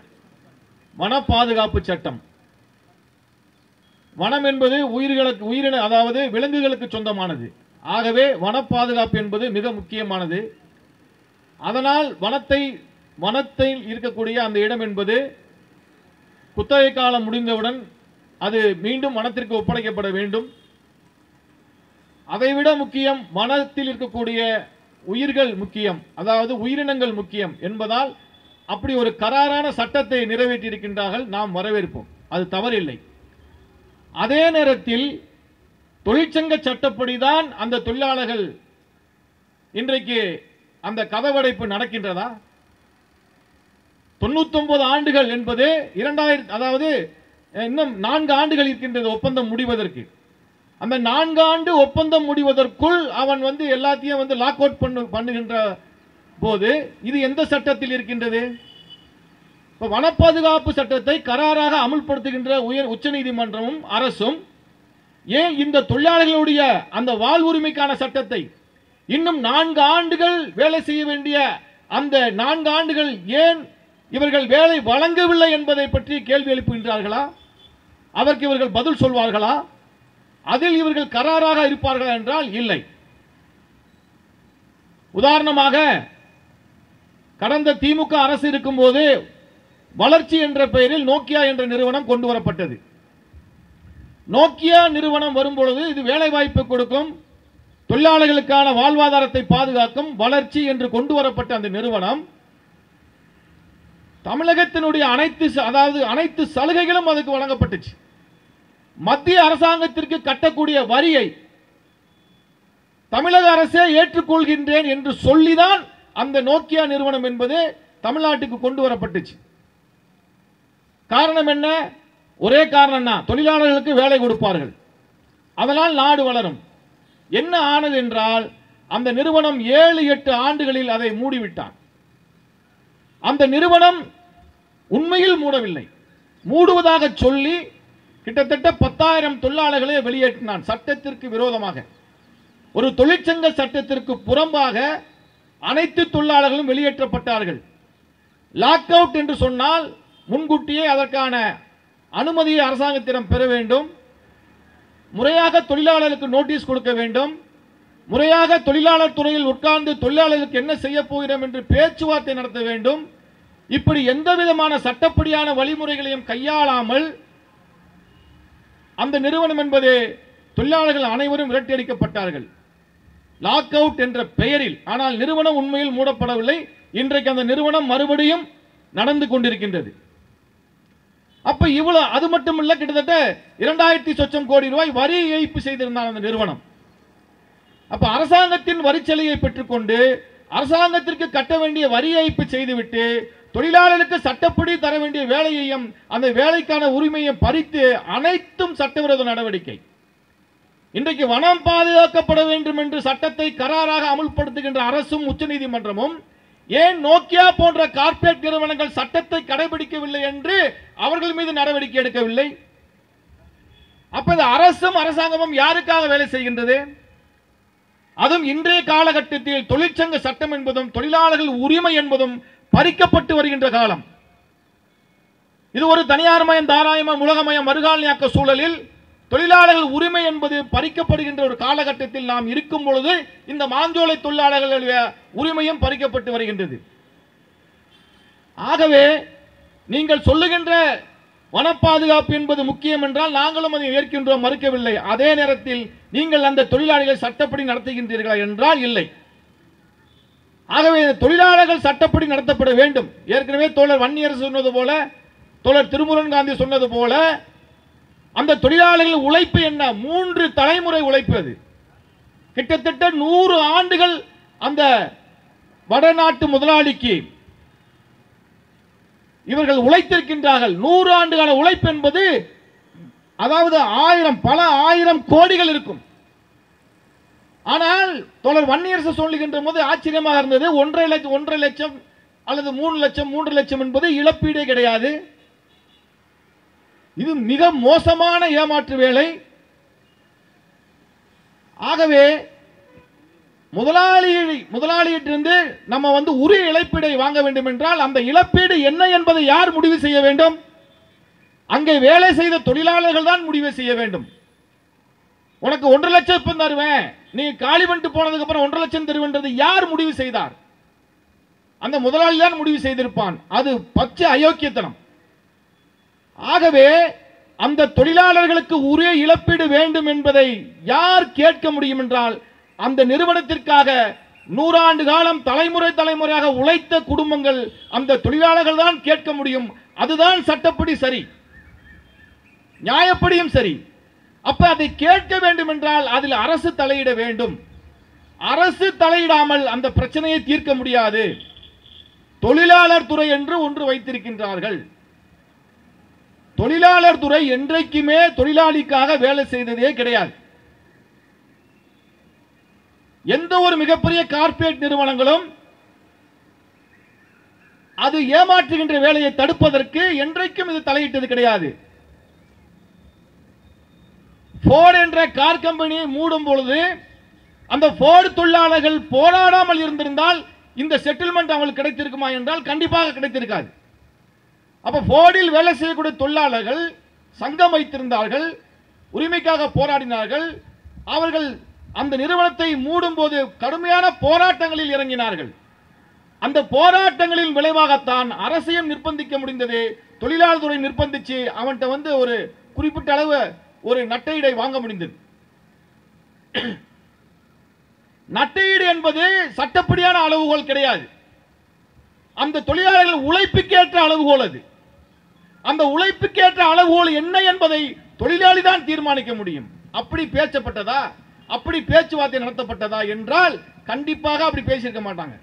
Speaker 3: வன பாதுகாப்பு சட்டம் வனம் என்பது உயிர்களுக்கு உயிரின அதாவது விலங்குகளுக்கு சொந்தமானது ஆகவே வன பாதுகாப்பு என்பது மிக முக்கியமானது அதனால் வனத்தை வனத்தில் இருக்கக்கூடிய அந்த இடம் என்பது குத்தகை காலம் முடிந்தவுடன் அது மீண்டும் வனத்திற்கு ஒப்படைக்கப்பட வேண்டும் அதைவிட முக்கியம் வனத்தில் இருக்கக்கூடிய உயிர்கள் முக்கியம் அதாவது உயிரினங்கள் முக்கியம் என்பதால் அப்படி ஒரு கராரான சட்டத்தை நிறைவேற்றியிருக்கின்றார்கள் நாம் வரவேற்போம் அது தவறில்லை அதே நேரத்தில் தொழிற்சங்க சட்டப்படிதான் அந்த தொழிலாளர்கள் இன்றைக்கு அந்த கதவடைப்பு நடக்கின்றதா தொண்ணூத்தொன்பது ஆண்டுகள் என்பது இரண்டாயிரத்தி அதாவது அஹ், இன்னும் நான்கு ஆண்டுகள் இருக்கின்றது ஒப்பந்தம் முடிவதற்கு அந்த நான்கு ஆண்டு ஒப்பந்தம் முடிவதற்குள் அவன் வந்து எல்லாத்தையும் வந்து லாக் அவுட் பண்ணு பண்ணுகின்ற போது இது எந்த சட்டத்தில் இருக்கின்றது இப்போ வன பாதுகாப்பு சட்டத்தை கராராக அமுல்படுத்துகின்ற உயர் உச்சநீதிமன்றமும் அரசும் ஏன் இந்த தொழிலாளர்களுடைய அந்த வாழ்வுரிமைக்கான சட்டத்தை இன்னும் நான்கு ஆண்டுகள் வேலை செய்ய வேண்டிய அந்த நான்கு ஆண்டுகள் ஏன் இவர்கள் வேலை வழங்கவில்லை என்பதை பற்றி கேள்வி எழுப்புகின்றார்களா அதற்கு இவர்கள் பதில் சொல்வார்களா அதில் இவர்கள் கராராக இருப்பார்களா என்றால் இல்லை உதாரணமாக கடந்த திமுக அரசு இருக்கும்போது வளர்ச்சி என்ற பெயரில் நோக்கியா என்ற நிறுவனம் கொண்டு வரப்பட்டது நோக்கியா நிறுவனம் வரும்பொழுது இது வேலை வாய்ப்பு கொடுக்கும் தொழிலாளர்களுக்கான வாழ்வாதாரத்தை பாதுகாக்கும் வளர்ச்சி என்று கொண்டு வரப்பட்ட அந்த நிறுவனம் தமிழகத்தினுடைய அனைத்து ச- அதாவது அனைத்து சலுகைகளும் அதுக்கு வழங்கப்பட்டுச்சு மத்திய அரசாங்கத்திற்கு கட்டக்கூடிய வரியை தமிழக அரசே ஏற்றுக்கொள்கின்றேன் என்று சொல்லிதான் அந்த நோக்கியா நிறுவனம் என்பது தமிழ்நாட்டுக்கு கொண்டு வரப்பட்டுச்சு காரணம் என்ன ஒரே காரணம் தான் தொழிலாளர்களுக்கு வேலை கொடுப்பார்கள் அதனால் நாடு வளரும் என்ன ஆனது என்றால் அந்த நிறுவனம் ஏழு எட்டு ஆண்டுகளில் அதை மூடிவிட்டான் அந்த நிறுவனம் உண்மையில் மூடவில்லை மூடுவதாக சொல்லி கிட்டத்தட்ட பத்தாயிரம் தொழிலாளர்களை வெளியேற்றினான் சட்டத்திற்கு விரோதமாக ஒரு தொழிற்சங்க சட்டத்திற்கு புறம்பாக அனைத்து தொழிலாளர்களும் வெளியேற்றப்பட்டார்கள் லாக் அவுட் என்று சொன்னால் முன்கூட்டியே அதற்கான அனுமதியை அரசாங்கத்திடம் பெற வேண்டும் முறையாக தொழிலாளருக்கு நோட்டீஸ் கொடுக்க வேண்டும் முறையாக தொழிலாளர் துறையில் உட்கார்ந்து தொழிலாளர்களுக்கு என்ன செய்ய போகிறோம் என்று பேச்சுவார்த்தை நடத்த வேண்டும் இப்படி எந்த விதமான சட்டப்படியான வழிமுறைகளையும் கையாளாமல் அந்த நிறுவனம் என்பது தொழிலாளர்கள் அனைவரும் விரட்டியடிக்கப்பட்டார்கள் லாக் அவுட் என்ற பெயரில் ஆனால் நிறுவனம் உண்மையில் மூடப்படவில்லை இன்றைக்கு அந்த நிறுவனம் மறுபடியும் நடந்து கொண்டிருக்கின்றது அப்ப இவ்வளவு அது மட்டும் இல்ல கிட்டத்தட்ட இரண்டாயிரத்தி சொச்சம் கோடி ரூபாய் வரி ஏய்ப்பு செய்திருந்தார் அந்த நிறுவனம் அப்ப அரசாங்கத்தின் வரிச்சலுகையை பெற்றுக்கொண்டு அரசாங்கத்திற்கு கட்ட வேண்டிய வரி ஏய்ப்பு செய்துவிட்டு தொழிலாளருக்கு சட்டப்படி தர வேண்டிய வேலையையும் அந்த வேலைக்கான உரிமையும் பறித்து அனைத்தும் சட்டவிரோத நடவடிக்கை இன்றைக்கு வனம் பாதுகாக்கப்பட வேண்டும் என்று சட்டத்தை கராராக அமுல்படுத்துகின்ற அரசும் உச்சநீதிமன்றமும் ஏன் நோக்கியா போன்ற கார்ப்பரேட் நிறுவனங்கள் சட்டத்தை கடைபிடிக்கவில்லை என்று அவர்கள் மீது நடவடிக்கை எடுக்கவில்லை அப்ப இந்த அரசும் அரசாங்கமும் யாருக்காக வேலை செய்கின்றது அதுவும் இன்றைய காலகட்டத்தில் தொழிற்சங்க சட்டம் என்பதும் தொழிலாளர்கள் உரிமை என்பதும் பறிக்கப்பட்டு வருகின்ற காலம் இது ஒரு தனியார்மயம் தாராயமயம் உலகமயம் மறுகாலியாக்க சூழலில் தொழிலாளர்கள் உரிமை என்பது பறிக்கப்படுகின்ற ஒரு காலகட்டத்தில் நாம் இருக்கும் பொழுது இந்த மாஞ்சோலை தொழிலாளர்களுடைய உரிமையும் பறிக்கப்பட்டு வருகின்றது ஆகவே நீங்கள் சொல்லுகின்ற வனப்பாதுகாப்பு என்பது முக்கியம் என்றால் நாங்களும் அதை ஏற்கின்றோம் மறுக்கவில்லை அதே நேரத்தில் நீங்கள் அந்த தொழிலாளிகளை சட்டப்படி நடத்துகின்றீர்களா என்றால் இல்லை ஆகவே இந்த தொழிலாளர்கள் சட்டப்படி நடத்தப்பட வேண்டும் ஏற்கனவே தோழர் வன்னியர் சொன்னது போல தோழர் திருமுருகன் காந்தி சொன்னது போல அந்த தொழிலாளர்கள் உழைப்பு என்ன மூன்று தலைமுறை உழைப்பு அது கிட்டத்தட்ட நூறு ஆண்டுகள் அந்த வடநாட்டு முதலாளிக்கு இவர்கள் உழைத்திருக்கின்றார்கள் நூறு ஆண்டுகால உழைப்பு என்பது அதாவது ஆயிரம் பல ஆயிரம் கோடிகள் இருக்கும் ஆனால் தோழர் வன்னியரசு சொல்லுகின்ற போது ஆச்சரியமாக இருந்தது ஒன்றரை லட்சம் ஒன்றரை லட்சம் அல்லது மூணு லட்சம் மூன்று லட்சம் என்பது இழப்பீடே கிடையாது இது மிக மோசமான ஏமாற்று வேலை ஆகவே முதலாளி முதலாளியிட்டிருந்து நம்ம வந்து உரிய இழப்பீடை வாங்க வேண்டும் என்றால் அந்த இழப்பீடு என்ன என்பதை யார் முடிவு செய்ய வேண்டும் அங்கே வேலை செய்த தொழிலாளர்கள் தான் முடிவு செய்ய வேண்டும் உனக்கு ஒன்றரை லட்சம் இப்ப தருவேன் நீ காலி பண்ணிட்டு போனதுக்கு அப்புறம் ஒன்றரை லட்சம் தருவேன்றது யார் முடிவு செய்தார் அந்த முதலாளி தான் முடிவு செய்திருப்பான் அது பச்சை அயோக்கியத்தனம் ஆகவே அந்த தொழிலாளர்களுக்கு உரிய இழப்பீடு வேண்டும் என்பதை யார் கேட்க முடியும் என்றால் அந்த நிறுவனத்திற்காக நூறாண்டு காலம் தலைமுறை தலைமுறையாக உழைத்த குடும்பங்கள் அந்த தொழிலாளர்கள் தான் கேட்க முடியும் அதுதான் சட்டப்படி சரி நியாயப்படியும் சரி அப்ப அதை கேட்க வேண்டும் என்றால் அதில் அரசு தலையிட வேண்டும் அரசு தலையிடாமல் அந்த பிரச்சனையை தீர்க்க முடியாது தொழிலாளர் துறை என்று ஒன்று வைத்திருக்கின்றார்கள் தொழிலாளர் துறை என்றைக்குமே தொழிலாளிக்காக வேலை செய்ததே கிடையாது எந்த ஒரு மிகப்பெரிய கார்ப்பரேட் நிறுவனங்களும் அது ஏமாற்றுகின்ற வேலையை தடுப்பதற்கு என்றைக்கும் இது தலையிட்டது கிடையாது போர்டு என்ற கார் கம்பெனியை மூடும் பொழுது அந்த போர்டு தொழிலாளர்கள் போராடாமல் இருந்திருந்தால் இந்த செட்டில்மெண்ட் அவங்களுக்கு கிடைத்திருக்குமா என்றால் கண்டிப்பாக கிடைத்திருக்காது அப்ப போர்டில் வேலை செய்யக்கூடிய தொழிலாளர்கள் சங்கம் வைத்திருந்தார்கள் உரிமைக்காக போராடினார்கள் அவர்கள் அந்த நிறுவனத்தை மூடும் போது கடுமையான போராட்டங்களில் இறங்கினார்கள் அந்த போராட்டங்களின் விளைவாகத்தான் அரசையும் நிர்பந்திக்க முடிந்தது தொழிலாளர் துறை நிர்பந்திச்சு அவன்கிட்ட வந்து ஒரு குறிப்பிட்ட அளவு ஒரு நட்டையீடை வாங்க முடிந்தது நட்டையீடு என்பது சட்டப்படியான அளவுகோல் கிடையாது அந்த தொழிலாளர்கள் உழைப்புக்கேற்ற அளவுகோல் அது அந்த உழைப்புக்கேற்ற அளவுகோல் என்ன என்பதை தொழிலாளி தான் தீர்மானிக்க முடியும் அப்படி பேசப்பட்டதா அப்படி பேச்சுவார்த்தை நடத்தப்பட்டதா என்றால் கண்டிப்பாக அப்படி பேசியிருக்க மாட்டாங்க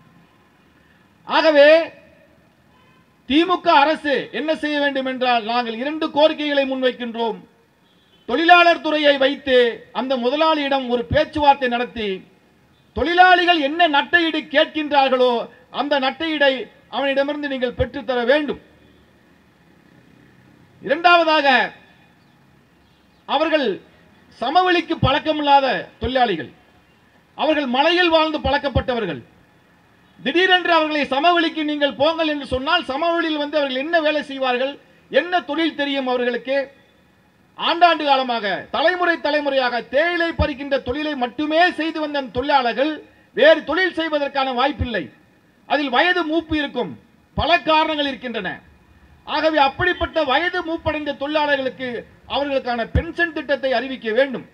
Speaker 3: ஆகவே திமுக அரசு என்ன செய்ய வேண்டும் என்றால் நாங்கள் இரண்டு கோரிக்கைகளை முன்வைக்கின்றோம் தொழிலாளர் துறையை வைத்து அந்த முதலாளியிடம் ஒரு பேச்சுவார்த்தை நடத்தி தொழிலாளிகள் என்ன நட்டையீடு கேட்கின்றார்களோ அந்த நட்டையீடை அவனிடமிருந்து நீங்கள் பெற்றுத்தர வேண்டும் இரண்டாவதாக அவர்கள் சமவெளிக்கு பழக்கமில்லாத தொழிலாளிகள் அவர்கள் மலையில் வாழ்ந்து பழக்கப்பட்டவர்கள் திடீரென்று அவர்களை சமவெளிக்கு நீங்கள் போங்கள் என்று சொன்னால் சமவெளியில் வந்து அவர்கள் என்ன வேலை செய்வார்கள் என்ன தொழில் தெரியும் அவர்களுக்கு ஆண்டாண்டு காலமாக தலைமுறை தலைமுறையாக தேயிலை பறிக்கின்ற தொழிலை மட்டுமே செய்து வந்த அந்த தொழிலாளர்கள் வேறு தொழில் செய்வதற்கான வாய்ப்பில்லை அதில் வயது மூப்பு இருக்கும் பல காரணங்கள் இருக்கின்றன ஆகவே அப்படிப்பட்ட வயது மூப்படைந்த தொழிலாளர்களுக்கு அவர்களுக்கான பென்ஷன் திட்டத்தை அறிவிக்க வேண்டும்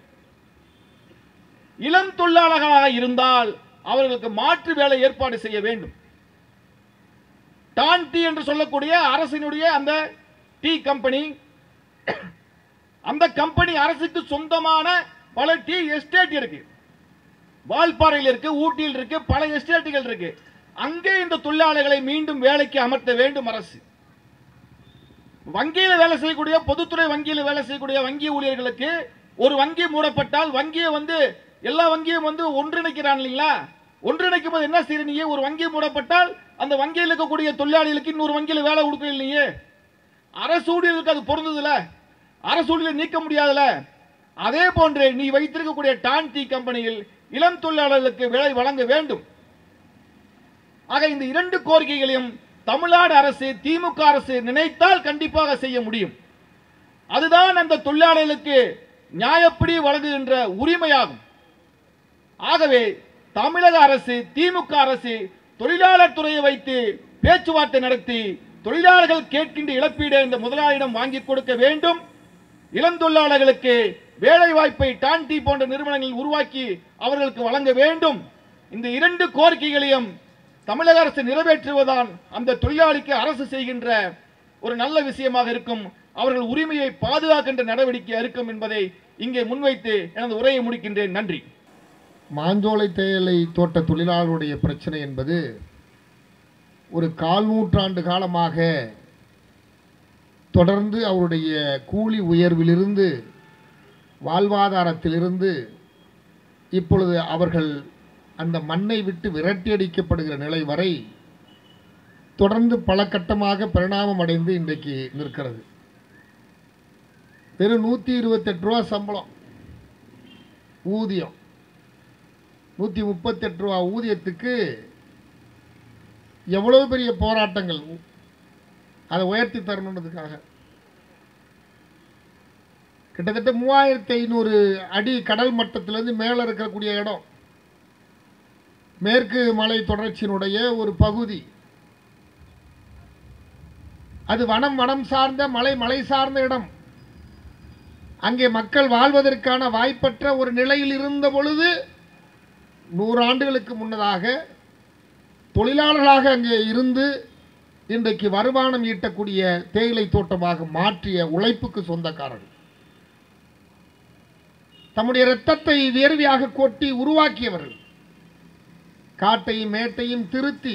Speaker 3: இளம் தொழிலாளர்களாக இருந்தால் அவர்களுக்கு மாற்று வேலை ஏற்பாடு செய்ய வேண்டும் டான் டீ என்று சொல்லக்கூடிய அரசினுடைய அந்த டீ கம்பெனி அந்த கம்பெனி அரசுக்கு சொந்தமான பல டீ எஸ்டேட் இருக்கு வால்பாறையில் இருக்கு ஊட்டியில் இருக்கு பல எஸ்டேட்டுகள் இருக்கு அங்கே இந்த தொழிலாளர்களை மீண்டும் வேலைக்கு அமர்த்த வேண்டும் அரசு வங்கியில் வேலை செய்யக்கூடிய பொதுத்துறை வங்கியில் வேலை செய்யக்கூடிய வங்கி ஊழியர்களுக்கு ஒரு வங்கி மூடப்பட்டால் வங்கியை வந்து எல்லா வங்கியும் வந்து ஒன்றிணைக்கிறான் இல்லைங்களா ஒன்றிணைக்கும் போது என்ன செய்யறீங்க ஒரு வங்கி மூடப்பட்டால் அந்த வங்கியில் இருக்கக்கூடிய தொழிலாளிகளுக்கு இன்னொரு வங்கியில் வேலை கொடுக்க இல்லையே அரசு ஊழியர்களுக்கு அது பொருந்ததுல அரசு ஊழியரை நீக்க முடியாதுல அதே போன்று நீ வைத்திருக்கக்கூடிய டான் டீ கம்பெனியில் இளம் தொழிலாளர்களுக்கு வேலை வழங்க வேண்டும் ஆக இந்த இரண்டு கோரிக்கைகளையும் தமிழ்நாடு அரசு திமுக அரசு நினைத்தால் கண்டிப்பாக செய்ய முடியும் அதுதான் அந்த தொழிலாளர்களுக்கு நியாயப்படி வழங்குகின்ற உரிமையாகும் ஆகவே தமிழக அரசு திமுக அரசு தொழிலாளர் துறையை வைத்து பேச்சுவார்த்தை நடத்தி தொழிலாளர்கள் கேட்கின்ற இழப்பீடு இந்த முதலாளியிடம் வாங்கி கொடுக்க வேண்டும் இளம் தொழிலாளர்களுக்கு வேலை வாய்ப்பை டான்டி போன்ற நிறுவனங்கள் உருவாக்கி அவர்களுக்கு வழங்க வேண்டும் இந்த இரண்டு கோரிக்கைகளையும் தமிழக அரசு நிறைவேற்றுவதான் அந்த தொழிலாளிக்கு அரசு செய்கின்ற ஒரு நல்ல விஷயமாக இருக்கும் அவர்கள் உரிமையை பாதுகாக்கின்ற நடவடிக்கை இருக்கும் என்பதை இங்கே முன்வைத்து எனது உரையை முடிக்கின்றேன் நன்றி
Speaker 4: மாஞ்சோலை தேயிலை தோட்ட தொழிலாளர்களுடைய பிரச்சனை என்பது ஒரு கால் நூற்றாண்டு காலமாக தொடர்ந்து அவருடைய கூலி உயர்விலிருந்து வாழ்வாதாரத்திலிருந்து இப்பொழுது அவர்கள் அந்த மண்ணை விட்டு விரட்டியடிக்கப்படுகிற நிலை வரை தொடர்ந்து பல கட்டமாக பரிணாமம் அடைந்து இன்றைக்கு நிற்கிறது வெறும் நூற்றி இருபத்தெட்டு ரூபா சம்பளம் ஊதியம் நூற்றி முப்பத்தெட்டு ரூபா ஊதியத்துக்கு எவ்வளவு பெரிய போராட்டங்கள் அதை உயர்த்தி தரணுன்றதுக்காக கிட்டத்தட்ட மூவாயிரத்தி ஐநூறு அடி கடல் மட்டத்திலிருந்து மேலே இருக்கக்கூடிய இடம் மேற்கு மலை தொடர்ச்சியினுடைய ஒரு பகுதி அது வனம் வனம் சார்ந்த மலை மலை சார்ந்த இடம் அங்கே மக்கள் வாழ்வதற்கான வாய்ப்பற்ற ஒரு நிலையில் இருந்த பொழுது நூறு ஆண்டுகளுக்கு முன்னதாக தொழிலாளர்களாக அங்கே இருந்து இன்றைக்கு வருமானம் ஈட்டக்கூடிய தேயிலை தோட்டமாக மாற்றிய உழைப்புக்கு சொந்தக்காரர்கள் தம்முடைய இரத்தத்தை வேர்வையாக கொட்டி உருவாக்கியவர்கள் காட்டையும் மேட்டையும் திருத்தி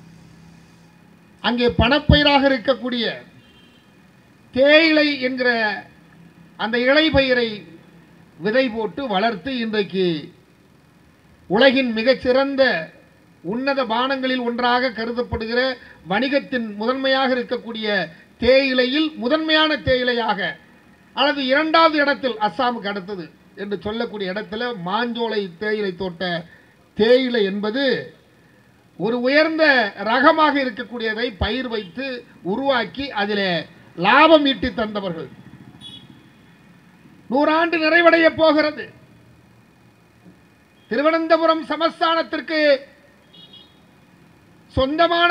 Speaker 4: அங்கே பணப்பயிராக இருக்கக்கூடிய தேயிலை என்கிற அந்த இலைப்பயிரை விதை போட்டு வளர்த்து இன்றைக்கு உலகின் மிகச்சிறந்த உன்னத பானங்களில் ஒன்றாக கருதப்படுகிற வணிகத்தின் முதன்மையாக இருக்கக்கூடிய தேயிலையில் முதன்மையான தேயிலையாக அல்லது இரண்டாவது இடத்தில் அஸ்ஸாமுக்கு அடுத்தது என்று சொல்லக்கூடிய இடத்துல மாஞ்சோலை தேயிலை தோட்ட தேயிலை என்பது ஒரு உயர்ந்த ரகமாக இருக்கக்கூடியதை பயிர் வைத்து உருவாக்கி அதில் லாபம் ஈட்டி தந்தவர்கள் நூறாண்டு நிறைவடைய போகிறது திருவனந்தபுரம் சமஸ்தானத்திற்கு சொந்தமான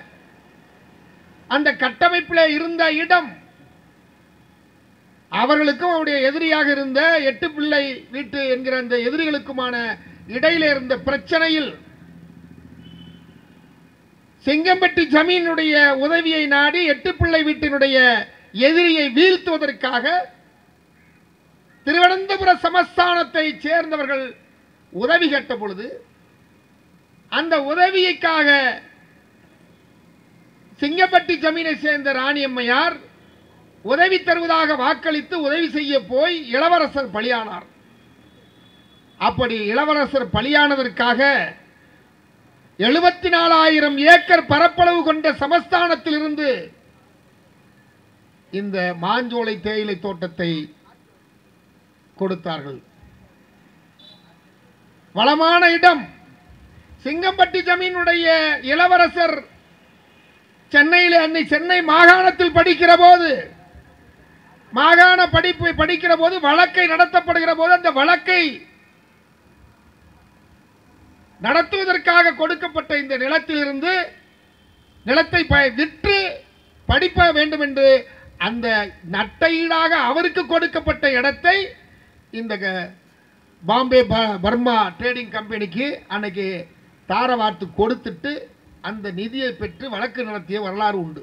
Speaker 4: அந்த கட்டமைப்பில் இருந்த இடம் அவர்களுக்கும் அவருடைய எதிரியாக இருந்த எட்டு பிள்ளை வீட்டு என்கிற அந்த எதிரிகளுக்குமான இடையில இருந்த பிரச்சனையில் செங்கம்பட்டி ஜமீனுடைய உதவியை நாடி எட்டு பிள்ளை வீட்டினுடைய எதிரியை வீழ்த்துவதற்காக திருவனந்தபுர சமஸ்தானத்தை சேர்ந்தவர்கள் உதவி கேட்ட பொழுது அந்த உதவியைக்காக சிங்கப்பட்டி ஜமீனை சேர்ந்த ராணியம்மையார் உதவி தருவதாக வாக்களித்து உதவி செய்ய போய் இளவரசர் பலியானார் அப்படி இளவரசர் பலியானதற்காக எழுபத்தி நாலாயிரம் ஏக்கர் பரப்பளவு கொண்ட சமஸ்தானத்திலிருந்து இந்த மாஞ்சோலை தேயிலை தோட்டத்தை கொடுத்தார்கள் வளமான இடம் சிங்கம்பட்டி ஜமீனுடைய இளவரசர் சென்னையில் அன்னை சென்னை மாகாணத்தில் படிக்கிற போது மாகாண படிப்பு படிக்கிற போது வழக்கை நடத்தப்படுகிற போது அந்த வழக்கை நடத்துவதற்காக கொடுக்கப்பட்ட இந்த நிலத்திலிருந்து நிலத்தை ப- விற்று படிப்ப வேண்டும் என்று அந்த நட்டையீடாக அவருக்கு கொடுக்கப்பட்ட இடத்தை இந்த க- பாம்பே ப- பர்மா ட்ரேடிங் கம்பெனிக்கு அன்னைக்கு தாரவாத்து கொடுத்துட்டு அந்த நிதியை பெற்று வழக்கு நடத்திய வரலாறு உண்டு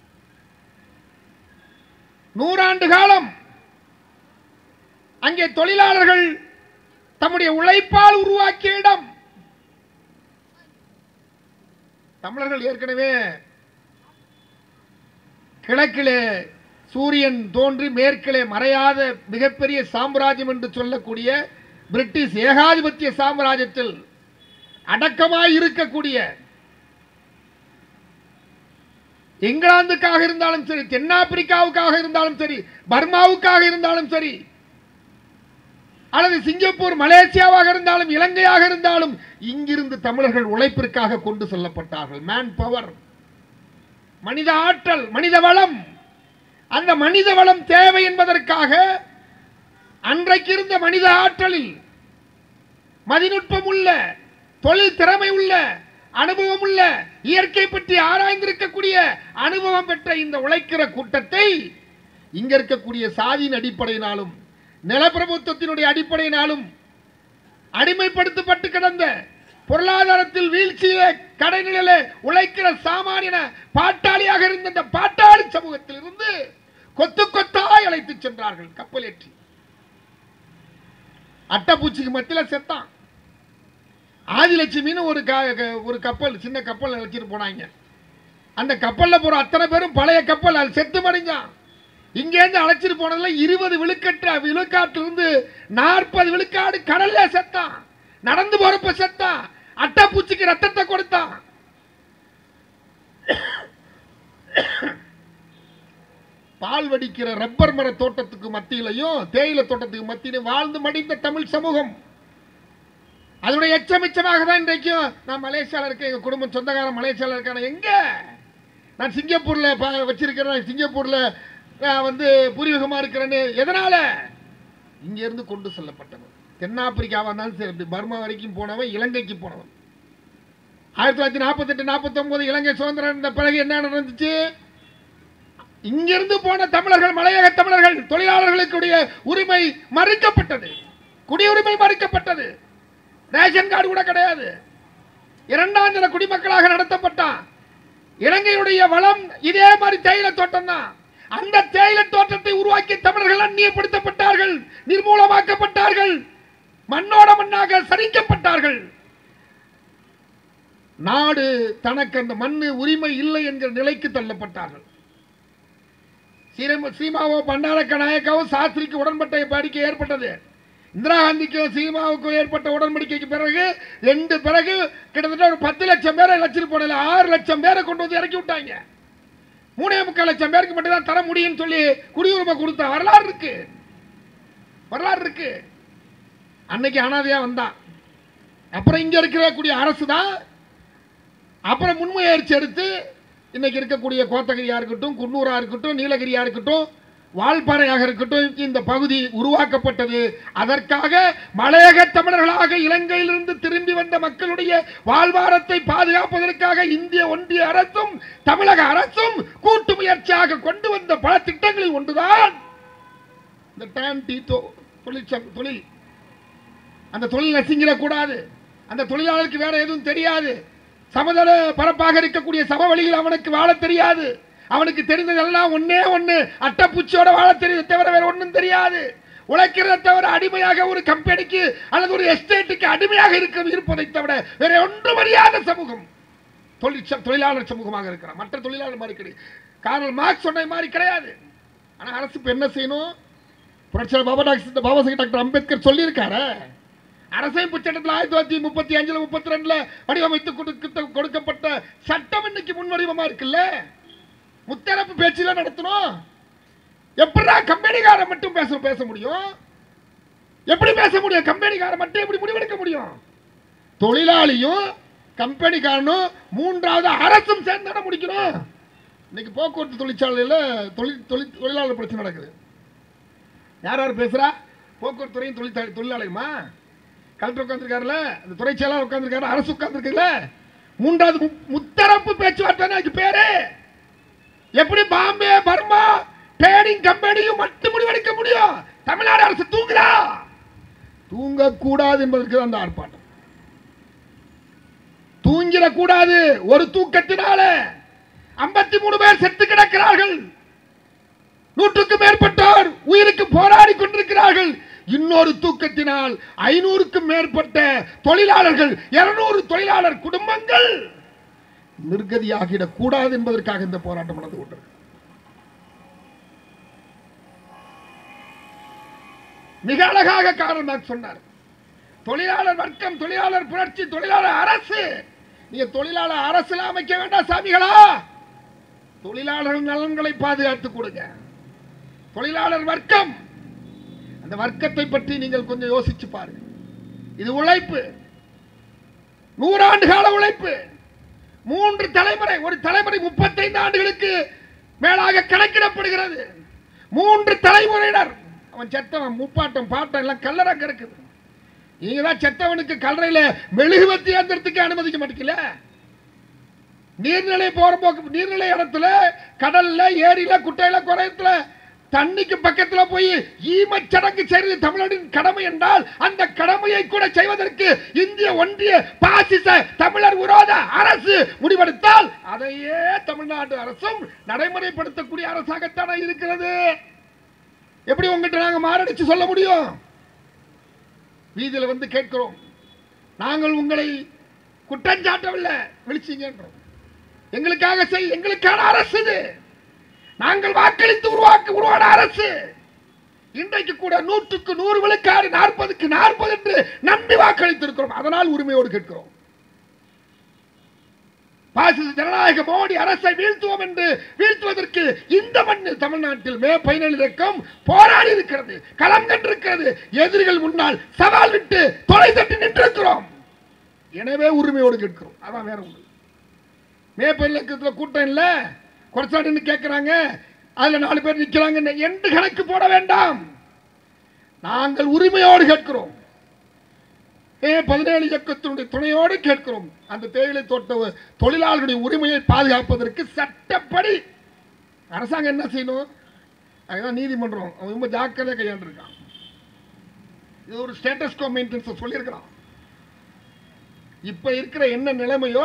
Speaker 4: நூறாண்டு காலம் அங்கே தொழிலாளர்கள் தம்முடைய உழைப்பால் உருவாக்கிய இடம் தமிழர்கள் ஏற்கனவே கிழக்கிலே சூரியன் தோன்றி மேற்கிலே மறையாத மிகப்பெரிய சாம்ராஜ்யம் என்று சொல்லக்கூடிய பிரிட்டிஷ் ஏகாதிபத்திய சாம்ராஜ்யத்தில் அடக்கமாய் இருக்கக்கூடிய இங்கிலாந்துக்காக இருந்தாலும் சரி தென்னாப்பிரிக்காவுக்காக இருந்தாலும் சரி பர்மாவுக்காக இருந்தாலும் சரி அல்லது சிங்கப்பூர் மலேசியாவாக இருந்தாலும் இலங்கையாக இருந்தாலும் இங்கிருந்து தமிழர்கள் உழைப்பிற்காக கொண்டு செல்லப்பட்டார்கள் மேன் பவர் மனித ஆற்றல் மனித வளம் அந்த மனித வளம் தேவை என்பதற்காக அன்றைக்கு இருந்த மனித ஆற்றலில் மதிநுட்பம் உள்ள தொழில் திறமை உள்ள அனுபவம் உள்ள இயற்கை பற்றி ஆராய்ந்திருக்கக்கூடிய அனுபவம் பெற்ற இந்த உழைக்கிற கூட்டத்தை இங்க இருக்கக்கூடிய சாதியின் அடிப்படையினாலும் நிலப்பிரபுத்துவத்தினுடைய அடிப்படையினாலும் அடிமைப்படுத்தப்பட்டு கிடந்த பொருளாதாரத்தில் வீழ்ச்சியில கடைநிலையில உழைக்கிற சாமானியன பாட்டாளியாக இருந்த இந்த பாட்டாளி சமூகத்தில் இருந்து கொத்து கொத்தாய் அழைத்து சென்றார்கள் கப்பலேற்றி அட்டைப்பூச்சிக்கு மத்தியில் செத்தான் ஆதிலட்சுமின்னு ஒரு க- க- ஒரு கப்பல் சின்ன கப்பல் அழைச்சிட்டு போனாங்க அந்த கப்பல்ல போற அத்தனை பேரும் பழைய கப்பல் அது செத்து மடிஞ்சான் இங்கேருந்து அழைச்சிட்டு போனதுல இருபது விழுக்கற்ற விழுக்காட்டிலிருந்து நாற்பது விழுக்காடு கடல்ல செத்தான் நடந்து போறப்ப செத்தான் அட்டைப்பூச்சிக்கு ரத்தத்தை கொடுத்தான் பால் வடிக்கிற ரப்பர் மர தோட்டத்துக்கு மத்தியிலையும் தேயிலை தோட்டத்துக்கு மத்தியிலும் வாழ்ந்து மடிந்த தமிழ் சமூகம் அதனுடைய எச்சமிச்சமாக தான் இன்றைக்கும் நான் மலேசியாவில் இருக்கேன் எங்கள் குடும்பம் சொந்தக்காரன் மலேசியாவில் இருக்கான எங்க நான் சிங்கப்பூரில் ப- வச்சிருக்கிறேன் சிங்கப்பூரில் நான் வந்து பூர்வீகமாக இருக்கிறேன்னு எதனால இங்கேருந்து கொண்டு செல்லப்பட்டவன் தென்னாப்பிரிக்காவாக இருந்தாலும் சரி இப்படி பர்மா வரைக்கும் போனவன் இலங்கைக்கு போனவன் ஆயிரத்தி தொள்ளாயிரத்தி நாற்பத்தெட்டு நாற்பத்தொம்போது இலங்கை சுதந்திரம் இருந்த பிறகு என்ன நடந்துச்சு இங்கிருந்து போன தமிழர்கள் மலையக தமிழர்கள் தொழிலாளர்களுக்குடைய உரிமை மறுக்கப்பட்டது குடியுரிமை மறுக்கப்பட்டது ரேஷன் கார்டு கூட கிடையாது இரண்டாம் தர குடிமக்களாக நடத்தப்பட்டான் இலங்கையுடைய வளம் இதே மாதிரி தேயிலை தோட்டம் தான் அந்த தேயிலை தோட்டத்தை உருவாக்கிய தமிழர்கள் அந்நியப்படுத்தப்பட்டார்கள் நிர்மூலமாக்கப்பட்டார்கள் மண்ணோட மண்ணாக சரிக்கப்பட்டார்கள் நாடு தனக்கு அந்த மண்ணு உரிமை இல்லை என்கிற நிலைக்கு தள்ளப்பட்டார்கள் சீரம- சீமாவோ பண்டாரக்க நாயக்காவோ சாஸ்திரிக்கு உடன்பட்ட படிக்கை ஏற்பட்டது இந்திரா காந்திக்கும் சீமாவுக்கும் ஏற்பட்ட உடன்படிக்கைக்கு பிறகு ரெண்டு பிறகு கிட்டத்தட்ட ஒரு பத்து லட்சம் பேரை லட்சம் போனல ஆறு லட்சம் பேரை கொண்டு வந்து இறக்கி விட்டாங்க மூணே முக்கால் லட்சம் பேருக்கு மட்டும் தான் தர முடியும்னு சொல்லி குடியுரிமை கொடுத்த வரலாறு இருக்கு வரலாறு இருக்கு அன்னைக்கு அனாதையா வந்தான் அப்புறம் இங்க இருக்கக்கூடிய அரசு தான் அப்புறம் முன்முயற்சி எடுத்து இன்னைக்கு இருக்கக்கூடிய கோத்தகிரியா இருக்கட்டும் குன்னூரா இருக்கட்டும் நீலகிரியா இருக்கட்டும் வால்பாறையாக இருக்கட்டும் இந்த பகுதி உருவாக்கப்பட்டது அதற்காக மலையக தமிழர்களாக இலங்கையிலிருந்து திரும்பி வந்த மக்களுடைய வாழ்வாரத்தை பாதுகாப்பதற்காக இந்திய ஒன்றிய அரசும் தமிழக அரசும் கூட்டு முயற்சியாக கொண்டு வந்த பல திட்டங்களில் ஒன்றுதான் இந்த டான் டீ தொ- தொழிற்சங்க தொழில் அந்த தொழில் நசிங்கிடக்கூடாது அந்த தொழிலாளருக்கு வேற எதுவும் தெரியாது சமதள பரப்பாக இருக்கக்கூடிய சமவெளியில் அவனுக்கு வாழ தெரியாது அவனுக்கு தெரிந்ததெல்லாம் ஒண்ணே ஒண்ணு அட்டைப்பூச்சியோட வாழ தெரியுது தவிர வேற ஒண்ணும் தெரியாது உழைக்கிறத தவிர அடிமையாக ஒரு கம்பெனிக்கு அல்லது ஒரு எஸ்டேட்டுக்கு அடிமையாக இருக்க இருப்பதை தவிர வேற ஒன்றும் அறியாத சமூகம் தொழிற்ச தொழிலாளர் சமூகமாக இருக்கிறான் மற்ற தொழிலாளர் மாதிரி கிடையாது காரணம் மார்க்ஸ் சொன்ன மாதிரி கிடையாது ஆனா அரசு இப்ப என்ன செய்யணும் புரட்சியாளர் பாபா டாக்டர் பாபா சாஹேப் டாக்டர் அம்பேத்கர் சொல்லியிருக்காரு அரசமைப்பு சட்டத்தில் ஆயிரத்தி தொள்ளாயிரத்தி முப்பத்தி அஞ்சுல முப்பத்தி ரெண்டுல வடிவமைத்து கொடுக்க கொடுக்கப்பட்ட சட்டம் இன்னைக்கு முன்வடிவமா இருக்குல்ல முத்தரப்பு பேச்சுல நடத்தணும் எப்படா கம்பெனிக்காரன் மட்டும் பேச பேச முடியும் எப்படி பேச முடியும் கம்பெனிக்காரன் மட்டும் எப்படி முடிவெடுக்க முடியும் தொழிலாளியும் கம்பெனிக்காரனும் மூன்றாவது அரசும் சேர்ந்து முடிக்கணும் இன்னைக்கு போக்குவரத்து தொழிற்சாலையில தொழில் தொழில் தொழிலாளர் பிரச்சனை நடக்குது யார் யார் பேசுறா போக்குவரத்து துறையும் தொழிற்சாலை தொழிலாளியுமா கலெக்டர் உட்காந்துருக்காருல அந்த துறை செயலாளர் உட்காந்துருக்காரு அரசு உட்காந்துருக்குல்ல மூன்றாவது மு- முத்தரப்பு பேச்சுவார்த்தை அதுக்கு பேரு எப்படி பாம்பே பர்மா ட்ரேடிங் கம்பெனியும் மட்டும் முடிவெடுக்க முடியும் தமிழ்நாடு அரசு தூங்குதா தூங்கக்கூடாது என்பதற்கு தான் அந்த ஆர்ப்பாட்டம் தூங்கிடக்கூடாது ஒரு தூக்கத்தினால ஐம்பத்தி மூணு பேர் செத்து கிடக்கிறார்கள் நூற்றுக்கும் மேற்பட்டோர் உயிருக்கு போராடி கொண்டிருக்கிறார்கள் இன்னொரு தூக்கத்தினால் ஐநூறுக்கும் மேற்பட்ட தொழிலாளர்கள் இருநூறு தொழிலாளர் குடும்பங்கள் நிர்கதியாகிடக் கூடாது என்பதற்காக இந்த போராட்டம் நடந்து கொண்டிருக்கு மிக அழகாக காரல் மார்க்ஸ் சொன்னார் தொழிலாளர் வர்க்கம் தொழிலாளர் புரட்சி தொழிலாளர் அரசு நீங்க தொழிலாளர் அரசுல அமைக்க வேண்டாம் சாமிகளா தொழிலாளர் நலன்களை பாதுகாத்துக் கொடுங்க தொழிலாளர் வர்க்கம் அந்த வர்க்கத்தை பற்றி நீங்கள் கொஞ்சம் யோசிச்சு பாருங்க இது உழைப்பு நூறாண்டு கால உழைப்பு மூன்று தலைமுறை ஒரு தலைமுறை முப்பத்தைந்து ஆண்டுகளுக்கு மேலாக கணக்கிடப்படுகிறது மூன்று தலைமுறையினர் அவன் செத்தவன் முப்பாட்டம் பாட்டம் எல்லாம் கல்லறங்க இருக்குது நீங்க தான் செத்தவனுக்கு கல்லறையில மெழுகுவத்தி ஏந்திரத்துக்கு அனுமதிக்க மாட்டீங்கல்ல நீர்நிலை போற போக்கு நீர்நிலை இடத்துல கடல்ல ஏரியில குட்டையில குறையத்துல தண்ணிக்கு பக்கத்துல போய் ஈமச்சடங்கு செய்வது தமிழரின் கடமை என்றால் அந்த கடமையை கூட செய்வதற்கு இந்திய ஒன்றிய பாசிச தமிழர் விரோத அரசு முடிவெடுத்தால் அதையே தமிழ்நாடு அரசும் நடைமுறைப்படுத்தக்கூடிய அரசாகத்தானே இருக்கிறது எப்படி உங்ககிட்ட நாங்க மாரடிச்சு சொல்ல முடியும் வீதியில வந்து கேட்கிறோம் நாங்கள் உங்களை குற்றஞ்சாட்டவில்லை விழிச்சிங்கன்றோம் எங்களுக்காக செய் எங்களுக்கான அரசு இது நாங்கள் வாக்களித்து உருவாக்க உருவான அரசு இன்றைக்கு கூட நூற்றுக்கு நூறு விழுக்காடு நாற்பதுக்கு நாற்பது என்று நம்பி வாக்களித்திருக்கிறோம் அதனால் உரிமையோடு கேட்கிறோம் பாசிச ஜனநாயக மோடி அரசை வீழ்த்துவோம் என்று வீழ்த்துவதற்கு இந்த மண்ணில் தமிழ்நாட்டில் மே பதினேழு இயக்கம் போராடி இருக்கிறது களம் கண்டிருக்கிறது எதிரிகள் முன்னால் சவால் விட்டு தொலை தட்டி நின்றிருக்கிறோம் எனவே உரிமையோடு கேட்கிறோம் அதான் வேற ஒன்று மே பதினேழு கூட்டம் இல்ல குறைச்சாடுன்னு கேட்கிறாங்க அதுல நாலு பேர் நிக்கிறாங்க என்று கணக்கு போட வேண்டாம் நாங்கள் உரிமையோடு கேட்கிறோம் ஏ பதினேழு இயக்கத்தினுடைய துணையோடு கேட்கிறோம் அந்த தேயிலை தோட்ட தொழிலாளர்களுடைய உரிமையை பாதுகாப்பதற்கு சட்டப்படி அரசாங்கம் என்ன செய்யணும் அதுதான் நீதிமன்றம் அவன் ரொம்ப ஜாக்கிரதையாக கையாண்டிருக்கான் இது ஒரு ஸ்டேட்டஸ் கோ மெயின்டெனன்ஸ் சொல்லியிருக்கிறான் இப்ப இருக்கிற என்ன நிலைமையோ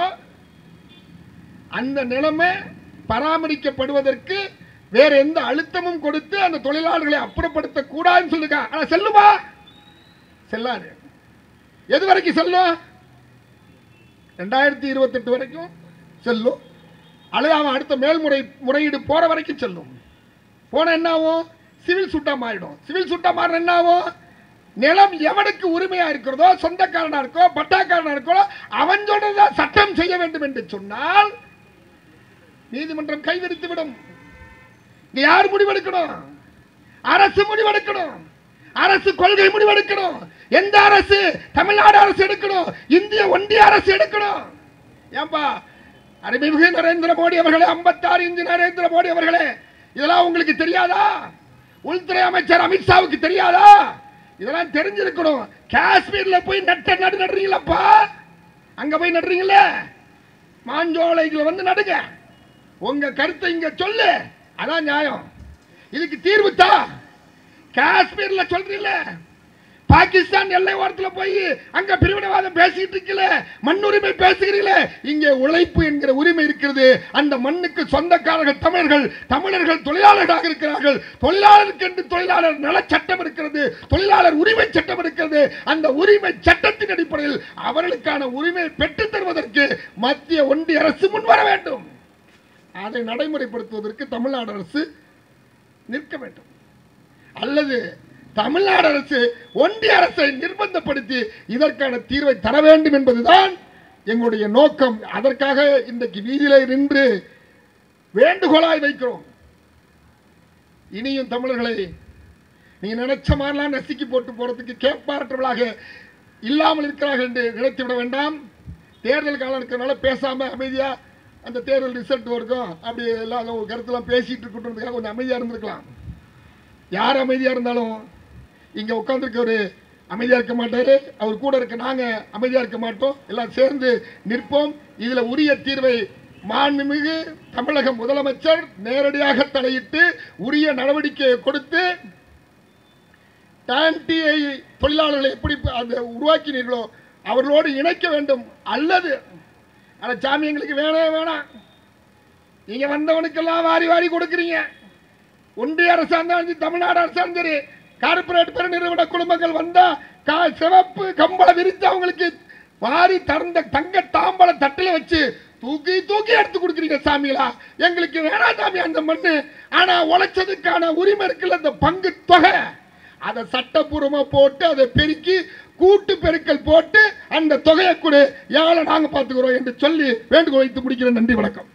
Speaker 4: அந்த நிலைமை பராமரிக்கப்படுவதற்கு வேற எந்த அழுத்தமும் கொடுத்து அந்த தொழிலாளர்களை அப்புறப்படுத்த கூடாதுன்னு சொல்லுங்க ஆனா செல்லுமா செல்லாது எது வரைக்கும் செல்லும் ரெண்டாயிரத்தி இருபத்தெட்டு வரைக்கும் செல்லும் அல்லது அவன் அடுத்த மேல்முறை முறையீடு போற வரைக்கும் செல்லும் போன என்ன ஆகும் சிவில் சூட்டா மாறிடும் சிவில் சூட்டா மாறின என்ன ஆகும் நிலம் எவனுக்கு உரிமையா இருக்கிறதோ சொந்தக்காரனா இருக்கோ பட்டாக்காரனா இருக்கோ அவன் சொல்றதா சட்டம் செய்ய வேண்டும் என்று சொன்னால் நீதிமன்றம் கைவிரித்து விடும் இங்க யார் முடிவெடுக்கணும் அரசு முடிவெடுக்கணும் அரசு கொள்கை முடிவெடுக்கணும் எந்த அரசு தமிழ்நாடு அரசு எடுக்கணும் இந்திய ஒன்றிய அரசு எடுக்கணும் ஏன்பா அருமைமிகு நரேந்திர மோடி அவர்களே 56 இன்ச்சு நரேந்திர மோடி அவர்களே இதெல்லாம் உங்களுக்கு தெரியாதா உள்துறை அமைச்சர் அமித்ஷாவுக்கு தெரியாதா இதெல்லாம் தெரிஞ்சிருக்கணும் காஷ்மீர்ல போய் நட்ட நடு நடுறீங்களப்பா அங்க போய் நடுறீங்களே மாஞ்சோலைகளை வந்து நடுங்க உங்க கருத்தை இங்க சொல்லு அதான் நியாயம் இதுக்கு தீர்வு தா காஷ்மீர்ல சொல்றீங்கள பாகிஸ்தான் எல்லை ஓரத்துல போய் அங்க பிரிவினைவாதம் பேசிட்டு இருக்கல மண்ணுரிமை பேசுகிறீங்களே இங்கே உழைப்பு என்கிற உரிமை இருக்கிறது அந்த மண்ணுக்கு சொந்தக்காரர்கள் தமிழர்கள் தமிழர்கள் தொழிலாளர்களாக இருக்கிறார்கள் தொழிலாளருக்கு என்று தொழிலாளர் நல சட்டம் இருக்கிறது தொழிலாளர் உரிமை சட்டம் இருக்கிறது அந்த உரிமை சட்டத்தின் அடிப்படையில் அவர்களுக்கான உரிமையை பெற்றுத் தருவதற்கு மத்திய ஒன்றிய அரசு முன்வர வேண்டும் அதை நடைமுறைப்படுத்துவதற்கு தமிழ்நாடு அரசு நிற்க வேண்டும் அல்லது தமிழ்நாடு அரசு ஒன்றிய அரசை நிர்பந்தப்படுத்தி இதற்கான தீர்வை தர வேண்டும் என்பதுதான் எங்களுடைய நோக்கம் அதற்காக இன்றைக்கு வீதியிலே நின்று வேண்டுகோளாய் வைக்கிறோம் இனியும் தமிழர்களை நீங்க நினைச்ச மாதிரிலாம் நசுக்கி போட்டு போறதுக்கு கேட்பாரற்றவர்களாக இல்லாமல் இருக்கிறார்கள் என்று நினைத்து விட வேண்டாம் தேர்தல் காலம் இருக்கிறனால பேசாம அமைதியா அந்த தேர்தல் ரிசல்ட் வரைக்கும் அப்படி எல்லாம் ஒரு கருத்தெல்லாம் பேசிட்டு இருக்கட்டும் கொஞ்சம் அமைதியா இருந்திருக்கலாம் யார் அமைதியா இருந்தாலும் இங்க உட்கார்ந்துருக்கவர் அமைதியா இருக்க மாட்டாரு அவர் கூட இருக்க நாங்க அமைதியா இருக்க மாட்டோம் எல்லாம் சேர்ந்து நிற்போம் இதுல உரிய தீர்வை மாண்புமிகு தமிழக முதலமைச்சர் நேரடியாக தலையிட்டு உரிய நடவடிக்கையை கொடுத்து டான்டிஐ தொழிலாளர்களை எப்படி அந்த உருவாக்கினீர்களோ அவர்களோடு இணைக்க வேண்டும் அல்லது அட சாமி எங்களுக்கு வேணவே வேணாம் நீங்க வந்தவனுக்கெல்லாம் வாரி வாரி கொடுக்குறீங்க ஒன்றிய அரசா இருந்தாலும் சரி, தமிழ்நாடு அரசா இருந்தாலும் சரி கார்பரேட் பெருநிறுவன குடும்பங்கள் வந்தா கா சிவப்பு கம்பளம் விரித்து அவங்களுக்கு வாரி தந்த தங்க தாம்பல தட்டில வச்சு தூக்கி தூக்கி எடுத்து கொடுக்குறீங்க சாமிகளா எங்களுக்கு வேணாம் சாமி அந்த மண்ணு ஆனா உழைச்சதுக்கான உரிமை இருக்குல்ல அந்த பங்கு தொகை அதை சட்டப்பூர்வமா போட்டு அதை பெருக்கி கூட்டு பெருக்கல் போட்டு அந்த தொகையை கொடு ஏழை நாங்க பார்த்துக்கிறோம் என்று சொல்லி வேண்டுகோள் வைத்து முடிக்கிறேன் நன்றி வணக்கம்